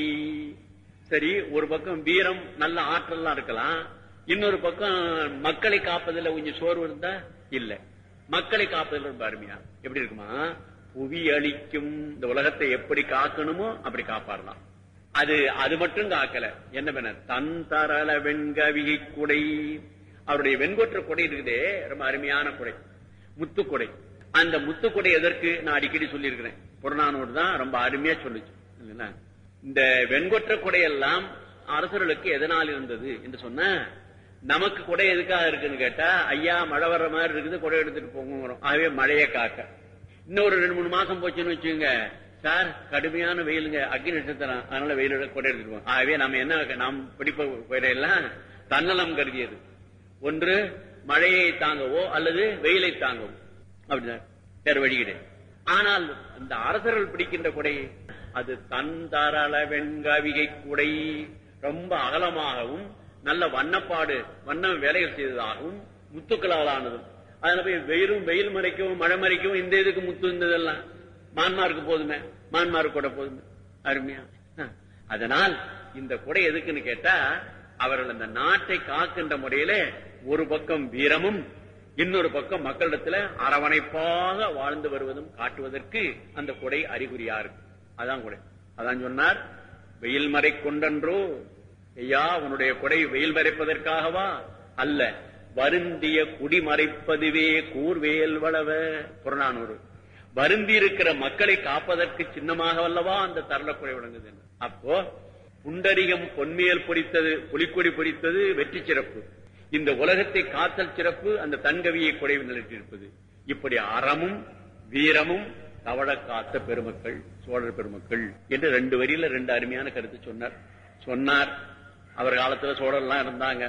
சரி ஒரு பக்கம் வீரம் நல்ல ஆற்றல்லாம் இருக்கலாம் இன்னொரு பக்கம் மக்களை காப்பதில் கொஞ்சம் சோர்வு இருந்தா இல்ல மக்களை காப்பதில் ரொம்ப அருமையா எப்படி இருக்குமா புவி அளிக்கும் இந்த உலகத்தை எப்படி காக்கணுமோ அப்படி காப்பாடலாம் அது அது மட்டும் காக்கல என்ன பண்ண தன் தரள வெண்கவிகை குடை அவருடைய வெண்கொற்ற கொடை இருக்குதே ரொம்ப அருமையான கொடை முத்துக்கொடை அந்த முத்துக்கொடை எதற்கு நான் அடிக்கடி சொல்லியிருக்கிறேன் புறநானூறு தான் ரொம்ப அருமையா சொல்லுச்சு இல்லைங்களா? இந்த வெண்கொற்ற கொடையெல்லாம் அரசர்களுக்கு எதனால் இருந்தது என்று சொன்ன நமக்கு கொடை எதுக்காக இருக்குன்னு கேட்டா ஐயா மழை வர்ற மாதிரி இருக்குது கொடை எடுத்துட்டு போங்கிறோம் ஆகவே மழையை காக்க இன்னொரு ரெண்டு மூணு மாசம் போச்சுன்னு வச்சுங்க சார் கடுமையான வெயிலுங்க அக்னி நட்சத்திரம் அதனால வெயில் கொடை எடுத்துட்டு போவோம் ஆகவே நம்ம என்ன நாம் பிடிப்ப கொடையெல்லாம் தன்னலம் கருதியது ஒன்று மழையை தாங்கவோ அல்லது வெயிலை தாங்கவோ அப்படிதான் வேற வழி கிடையாது ஆனால் இந்த அரசர்கள் பிடிக்கின்ற கொடை அது தந்தரள வெண்கவிகை குடை ரொம்ப அகலமாகவும் நல்ல வண்ணப்பாடு வண்ண வேலைகள் செய்ததாகவும் முத்துக்களால் ஆனதும் அதுல போய் வெயிலும் வெயில் மறைக்கவும் மழை மறைக்கவும் இந்த இதுக்கு முத்து இருந்ததெல்லாம் மான்மாருக்கு போதுமே மான்மாருக்கு கூட போதுமே அருமையா அஹ். அதனால் இந்த கொடை எதுக்குன்னு கேட்டா அவர்கள் அந்த நாட்டை காக்கின்ற முறையில ஒரு பக்கம் வீரமும் இன்னொரு பக்கம் மக்களிடத்துல அரவணைப்பாக வாழ்ந்து வருவதும் காட்டுவதற்கு அந்த கொடை அறிகுறியா இருக்கு அதான் கொடை அதான் சொன்னார் வெயில் மறை கொண்டன்றோ ஐயா உன்னுடைய கொடை வெயில் மறைப்பதற்காகவா அல்ல வருந்திய குடி மறைப்பதுவே கூர்வேல் வளவ புறநானூறு வருந்தி இருக்கிற மக்களை காப்பதற்கு சின்னமாக வல்லவா அந்த தரலக்குறை விளங்குது அப்போ புண்டரிகம் பொன்மேல் பொறித்தது புலிக்கொடி பொறித்தது வெற்றி சிறப்பு இந்த உலகத்தை காத்தல் சிறப்பு அந்த தன்கவியை குறைவு நிலைத்திருப்பது இப்படி அறமும் வீரமும் தவழ காத்த பெருமக்கள் சோழர் பெருமக்கள் என்று ரெண்டு வரியில ரெண்டு அருமையான கருத்து சொன்னார் சொன்னார் அவர் காலத்துல சோழர்லாம் இருந்தாங்க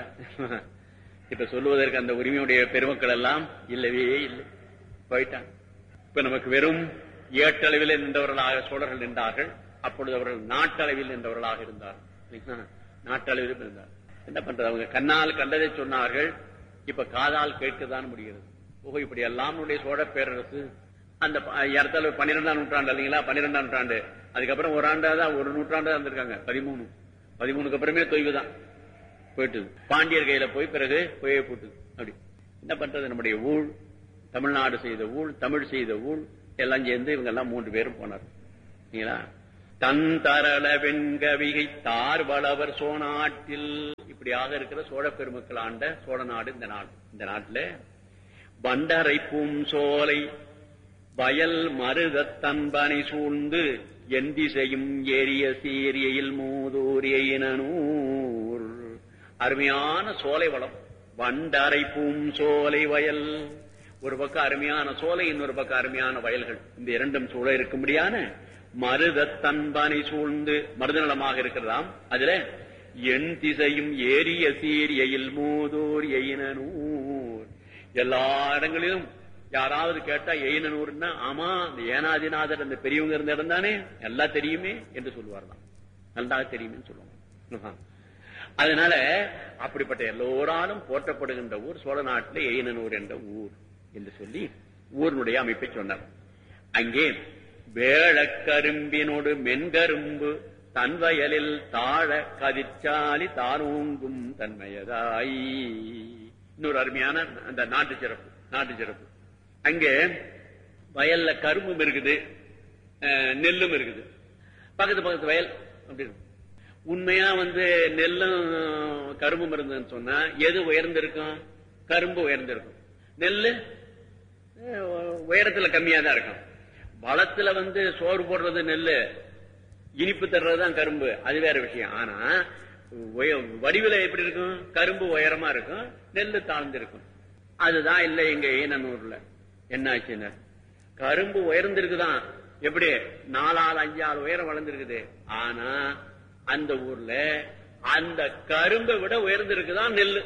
இப்ப சொல்லுவதற்கு அந்த உரிமையுடைய பெருமக்கள் எல்லாம் இல்லவே இல்லை போயிட்டாங்க இப்ப நமக்கு வெறும் ஏட்டளவில் நின்றவர்களாக சோழர்கள் நின்றார்கள் அப்பொழுது அவர்கள் நாட்டளவில் நின்றவர்களாக இருந்தார்கள் இல்லைங்களா? நாட்டளவில் இருந்தார் என்ன பண்றது அவங்க கண்ணால் கண்டதை சொன்னார்கள் இப்ப காதால் கேட்கத்தான் முடிகிறது ஓஹோ இப்படி எல்லாம் நம்முடைய சோழ பேரரசு அந்த ப- ஏறத்தாழ பன்னிரெண்டாம் நூற்றாண்டு இல்லைங்களா பன்னிரெண்டாம் நூற்றாண்டு அதுக்கப்புறம் ஒரு ஆண்டா தான் ஒரு நூற்றாண்டு தான் இருந்திருக்காங்க பதிமூணு பதிமூணுக்கு அப்புறமே தொய்வு தான் போயிட்டுது பாண்டியர் கையில போய் பிறகு போயே போட்டுது அப்படி என்ன பண்றது நம்முடைய ஊழ் தமிழ்நாடு செய்த ஊழ் தமிழ் செய்த ஊழ் எல்லாம் சேர்ந்து இவங்க எல்லாம் மூன்று பேரும் போனார் சரிங்களா தன் தரள வெண்கவிகை தார் வளவர் சோநாட்டில் இப்படியாக இருக்கிற சோழ பெருமக்கள் ஆண்ட சோழ நாடு இந்த நாடு இந்த நாட்டுல வண்டரை பூம் சோலை வயல் மருதத் தன்பனை சூழ்ந்து என் திசையும் ஏரிய சீரியையில் மூதூரியனூர் அருமையான சோலை வளம் வண்டரை பூம் சோலை வயல் ஒரு பக்கம் அருமையான சோலை இன்னொரு பக்கம் அருமையான வயல்கள் இந்த இரண்டும் சூழ இருக்கும்படியான மருதத் தன்பனை சூழ்ந்து மருதநலமாக இருக்கிறதாம் அதுல என் திசையும் ஏரிய சீரியையில் மூதூர் எயினூர் எல்லா இடங்களிலும் யாராவது கேட்டா எயினூர்னா ஆமா அந்த ஏனாதிநாதர் அந்த பெரியவங்க இருந்த இடம் தானே எல்லாம் தெரியுமே என்று சொல்லுவார்தான் நல்லா தெரியுமே சொல்லுவாங்க அதனால அப்படிப்பட்ட எல்லோராலும் போற்றப்படுகின்ற ஊர் சோழ நாட்டில் எயினூர் என்ற ஊர் என்று சொல்லி ஊரினுடைய அமைப்பை சொன்னார் அங்கே வேளக்கரும்பினோடு மென்கரும்பு தன் வயலில் தாழ கதிர்ச்சாலி தானூங்கும் தன்மையதாய் இன்னொரு அருமையான அந்த நாட்டு சிறப்பு நாட்டு சிறப்பு அங்கே வயல்ல கரும்பும் இருக்குது அஹ், நெல்லும் இருக்குது பக்கத்து பக்கத்து வயல் அப்படி இருக்கு. உண்மையா வந்து நெல்லும் கரும்பும் இருந்ததுன்னு சொன்னா எது உயர்ந்திருக்கும் கரும்பு உயர்ந்திருக்கும் நெல்லு அஹ், உயரத்துல கம்மியா தான் இருக்கும் வளத்துல வந்து சோறு போடுறது நெல்லு இனிப்பு தர்றதுதான் கரும்பு அது வேற விஷயம் ஆனா உய- வடிவில எப்படி இருக்கும் கரும்பு உயரமா இருக்கும் நெல்லு தாழ்ந்து இருக்கும் அதுதான் இல்ல எங்க ஏனூர்ல என்ன ஆச்சுன்னு கரும்பு உயர்ந்திருக்குதான் எப்படி நாலாள் அஞ்சாள் உயரம் வளர்ந்திருக்குது ஆனா அந்த ஊர்ல அந்த கரும்பை விட உயர்ந்திருக்குதான் நெல்லு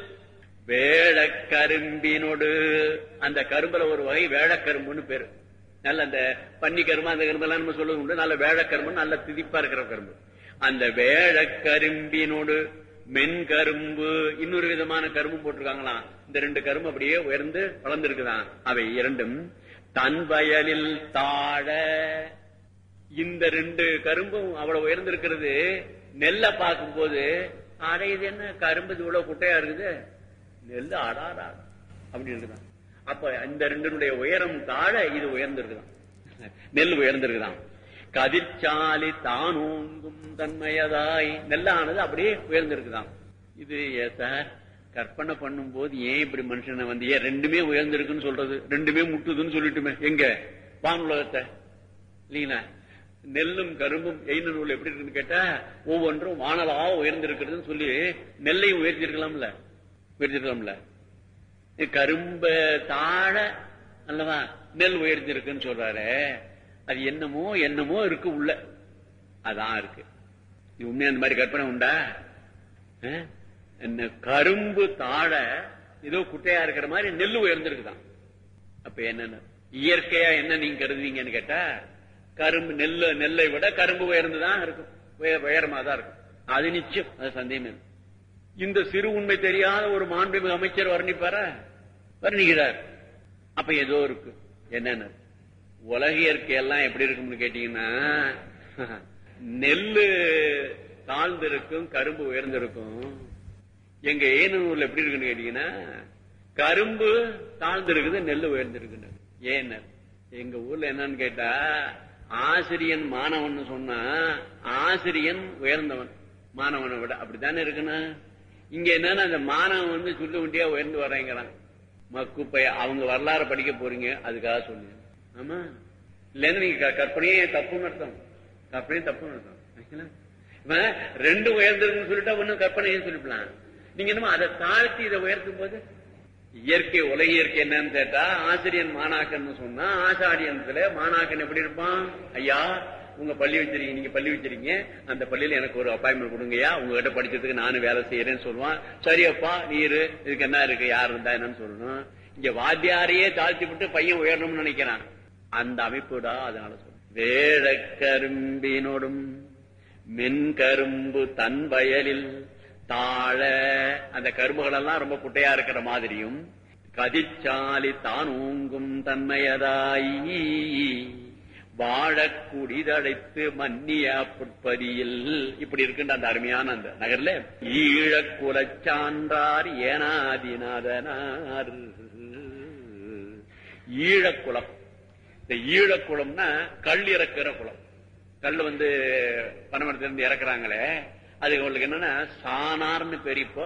வேளக்கரும்பினோடு அந்த கரும்புல ஒரு வகை வேளக்கரும்புன்னு பேரு நல்ல அந்த பன்னி கரும்பு அந்த கரும்பு எல்லாம் நம்ம சொல்லுவது உண்டு நல்ல வேளக்கரும்பு நல்ல திதிப்பா இருக்கிற கரும்பு அந்த வேளக்கரும்பினோடு மென்கரும்பு இன்னொரு விதமான கரும்பு போட்டிருக்காங்களாம் இந்த ரெண்டு கரும்பு அப்படியே உயர்ந்து வளர்ந்திருக்குதான் அவை இரண்டும் தன் வயலில் தாழ இந்த ரெண்டு கரும்பும் அவ்வளவு உயர்ந்திருக்கிறது நெல்லை பார்க்கும்போது அட இது என்ன கரும்பு இது இவ்வளவு குட்டையா இருக்குது நெல்லு அடாடா அப்படி இருக்குதான் அப்ப இந்த ரெண்டினுடைய உயரம் தாழ இது உயர்ந்திருக்குதான் நெல் உயர்ந்திருக்குதான் கதிர்ச்சாலி தானோங்கும் தன்மையதாய் நெல்லானது அப்படியே உயர்ந்திருக்குதான் இது ஏ சார் கற்பனை பண்ணும்போது ஏன் இப்படி மனுஷனை வந்து ஏன் ரெண்டுமே உயர்ந்திருக்குன்னு சொல்றது ரெண்டுமே முட்டுதுன்னு சொல்லிட்டுமே எங்க வானுலகத்தை இல்லீங்களா நெல்லும் கரும்பும் எய்ன நூல் எப்படி இருக்குன்னு கேட்டா ஒவ்வொன்றும் வானலா உயர்ந்திருக்கிறதுன்னு சொல்லி நெல்லையும் உயர்த்திருக்கலாம்ல உயர்த்திருக்கலாம்ல கரும்ப தாழ அல்லவா நெல் உயர்ந்திருக்குன்னு சொல்றாரு அது என்னமோ என்னமோ இருக்கு உள்ள அதான் இருக்கு இது உண்மையா அந்த மாதிரி கற்பனை உண்டா அஹ்? என்ன கரும்பு தாழ ஏதோ குட்டையா இருக்கிற மாதிரி நெல் உயர்ந்திருக்குதான் அப்ப என்னன்னு இயற்கையா என்ன நீங்க கருதுவீங்கன்னு கேட்டா கரும்பு நெல்லு நெல்லை விட கரும்பு உயர்ந்துதான் இருக்கும் உய- உயரமா தான் இருக்கும் அது நிச்சயம் அது சந்தேகம் இல்லை. இந்த சிறு உண்மை தெரியாத ஒரு மாண்புமிகு அமைச்சர் வர்ணிப்பாரா வர்ணிக்கிறார் அப்ப ஏதோ இருக்கு என்னன்னு உலக இயற்கை எல்லாம் எப்படி இருக்கும்னு கேட்டீங்கன்னா நெல்லு தாழ்ந்திருக்கும் கரும்பு உயர்ந்திருக்கும் எங்க ஏனூர்ல எப்படி இருக்குன்னு கேட்டீங்கன்னா கரும்பு தாழ்ந்திருக்குது நெல்லு உயர்ந்திருக்குன்னு ஏன் எங்க ஊர்ல என்னன்னு கேட்டா ஆசிரியன் மாணவன் சொன்னா ஆசிரியன் உயர்ந்தவன் மாணவனை விட அப்படித்தானே இருக்கணும் இங்க என்னன்னா அந்த மாணவன் வந்து சொல்லு வண்டியா உயர்ந்து வர்றேங்கிறான் மக்குப்பைய அவங்க வரலாறு படிக்க போறீங்க அதுக்காக சொன்னீங்க ஆமா இல்லன்னு நீங்க க- கற்பனையே தப்புன்னு அர்த்தம் கற்பனையே தப்புன்னு அர்த்தம் சரிங்களா? இவன் ரெண்டு உயர்ந்திருக்குன்னு சொல்லிட்டா ஒன்னும் கற்பனையும் சொல்லிக்கலாம் நீங்க என்னமோ அதை தாழ்த்தி இதை உயர்த்தும் போது இயற்கை உலக இயற்கை என்னன்னு கேட்டா ஆசிரியன் மாணாக்கன் சொன்னா ஆசாரியன்ல மாணாக்கன் எப்படி இருப்பான் ஐயா உங்க பள்ளி வச்சிருக்கீங்க நீங்க பள்ளி வச்சிருக்கீங்க அந்த பள்ளியில எனக்கு ஒரு அப்பாயின்மெண்ட் கொடுங்கய்யா உங்ககிட்ட படிச்சதுக்கு நானும் வேலை செய்யறேன்னு சொல்லுவான் சரியப்பா நீரு இதுக்கு என்ன இருக்கு யார் இருந்தா என்னன்னு சொல்லணும் இங்க வாத்தியாரையே தாழ்த்தி விட்டு பையன் உயரணும்னு நினைக்கிறான் அந்த அமைப்புடா அதனால சொல்றேன் வேழக்கரும்பினோடும் மென்கரும்பு தன் வயலில் தாழ அந்த கரும்புகள் எல்லாம் ரொம்ப குட்டையா இருக்கிற மாதிரியும் கதிர்ச்சாலி தான் ஊங்கும் தன்மையதாய் வாழக் குடிதடைத்து மன்னிய புட்பதியில் இப்படி இருக்கின்ற அந்த அருமையான அந்த நகர்ல ஈழக் குலச்சான்றார் ஏனாதிநாதனார் ஈழக்குளம் இந்த ஈழக்குளம்னா கல் இறக்குற குளம் கல் வந்து பனைமரத்திலிருந்து இறக்குறாங்களே அது உங்களுக்கு என்னன்னா சானார்னு பேர் இப்போ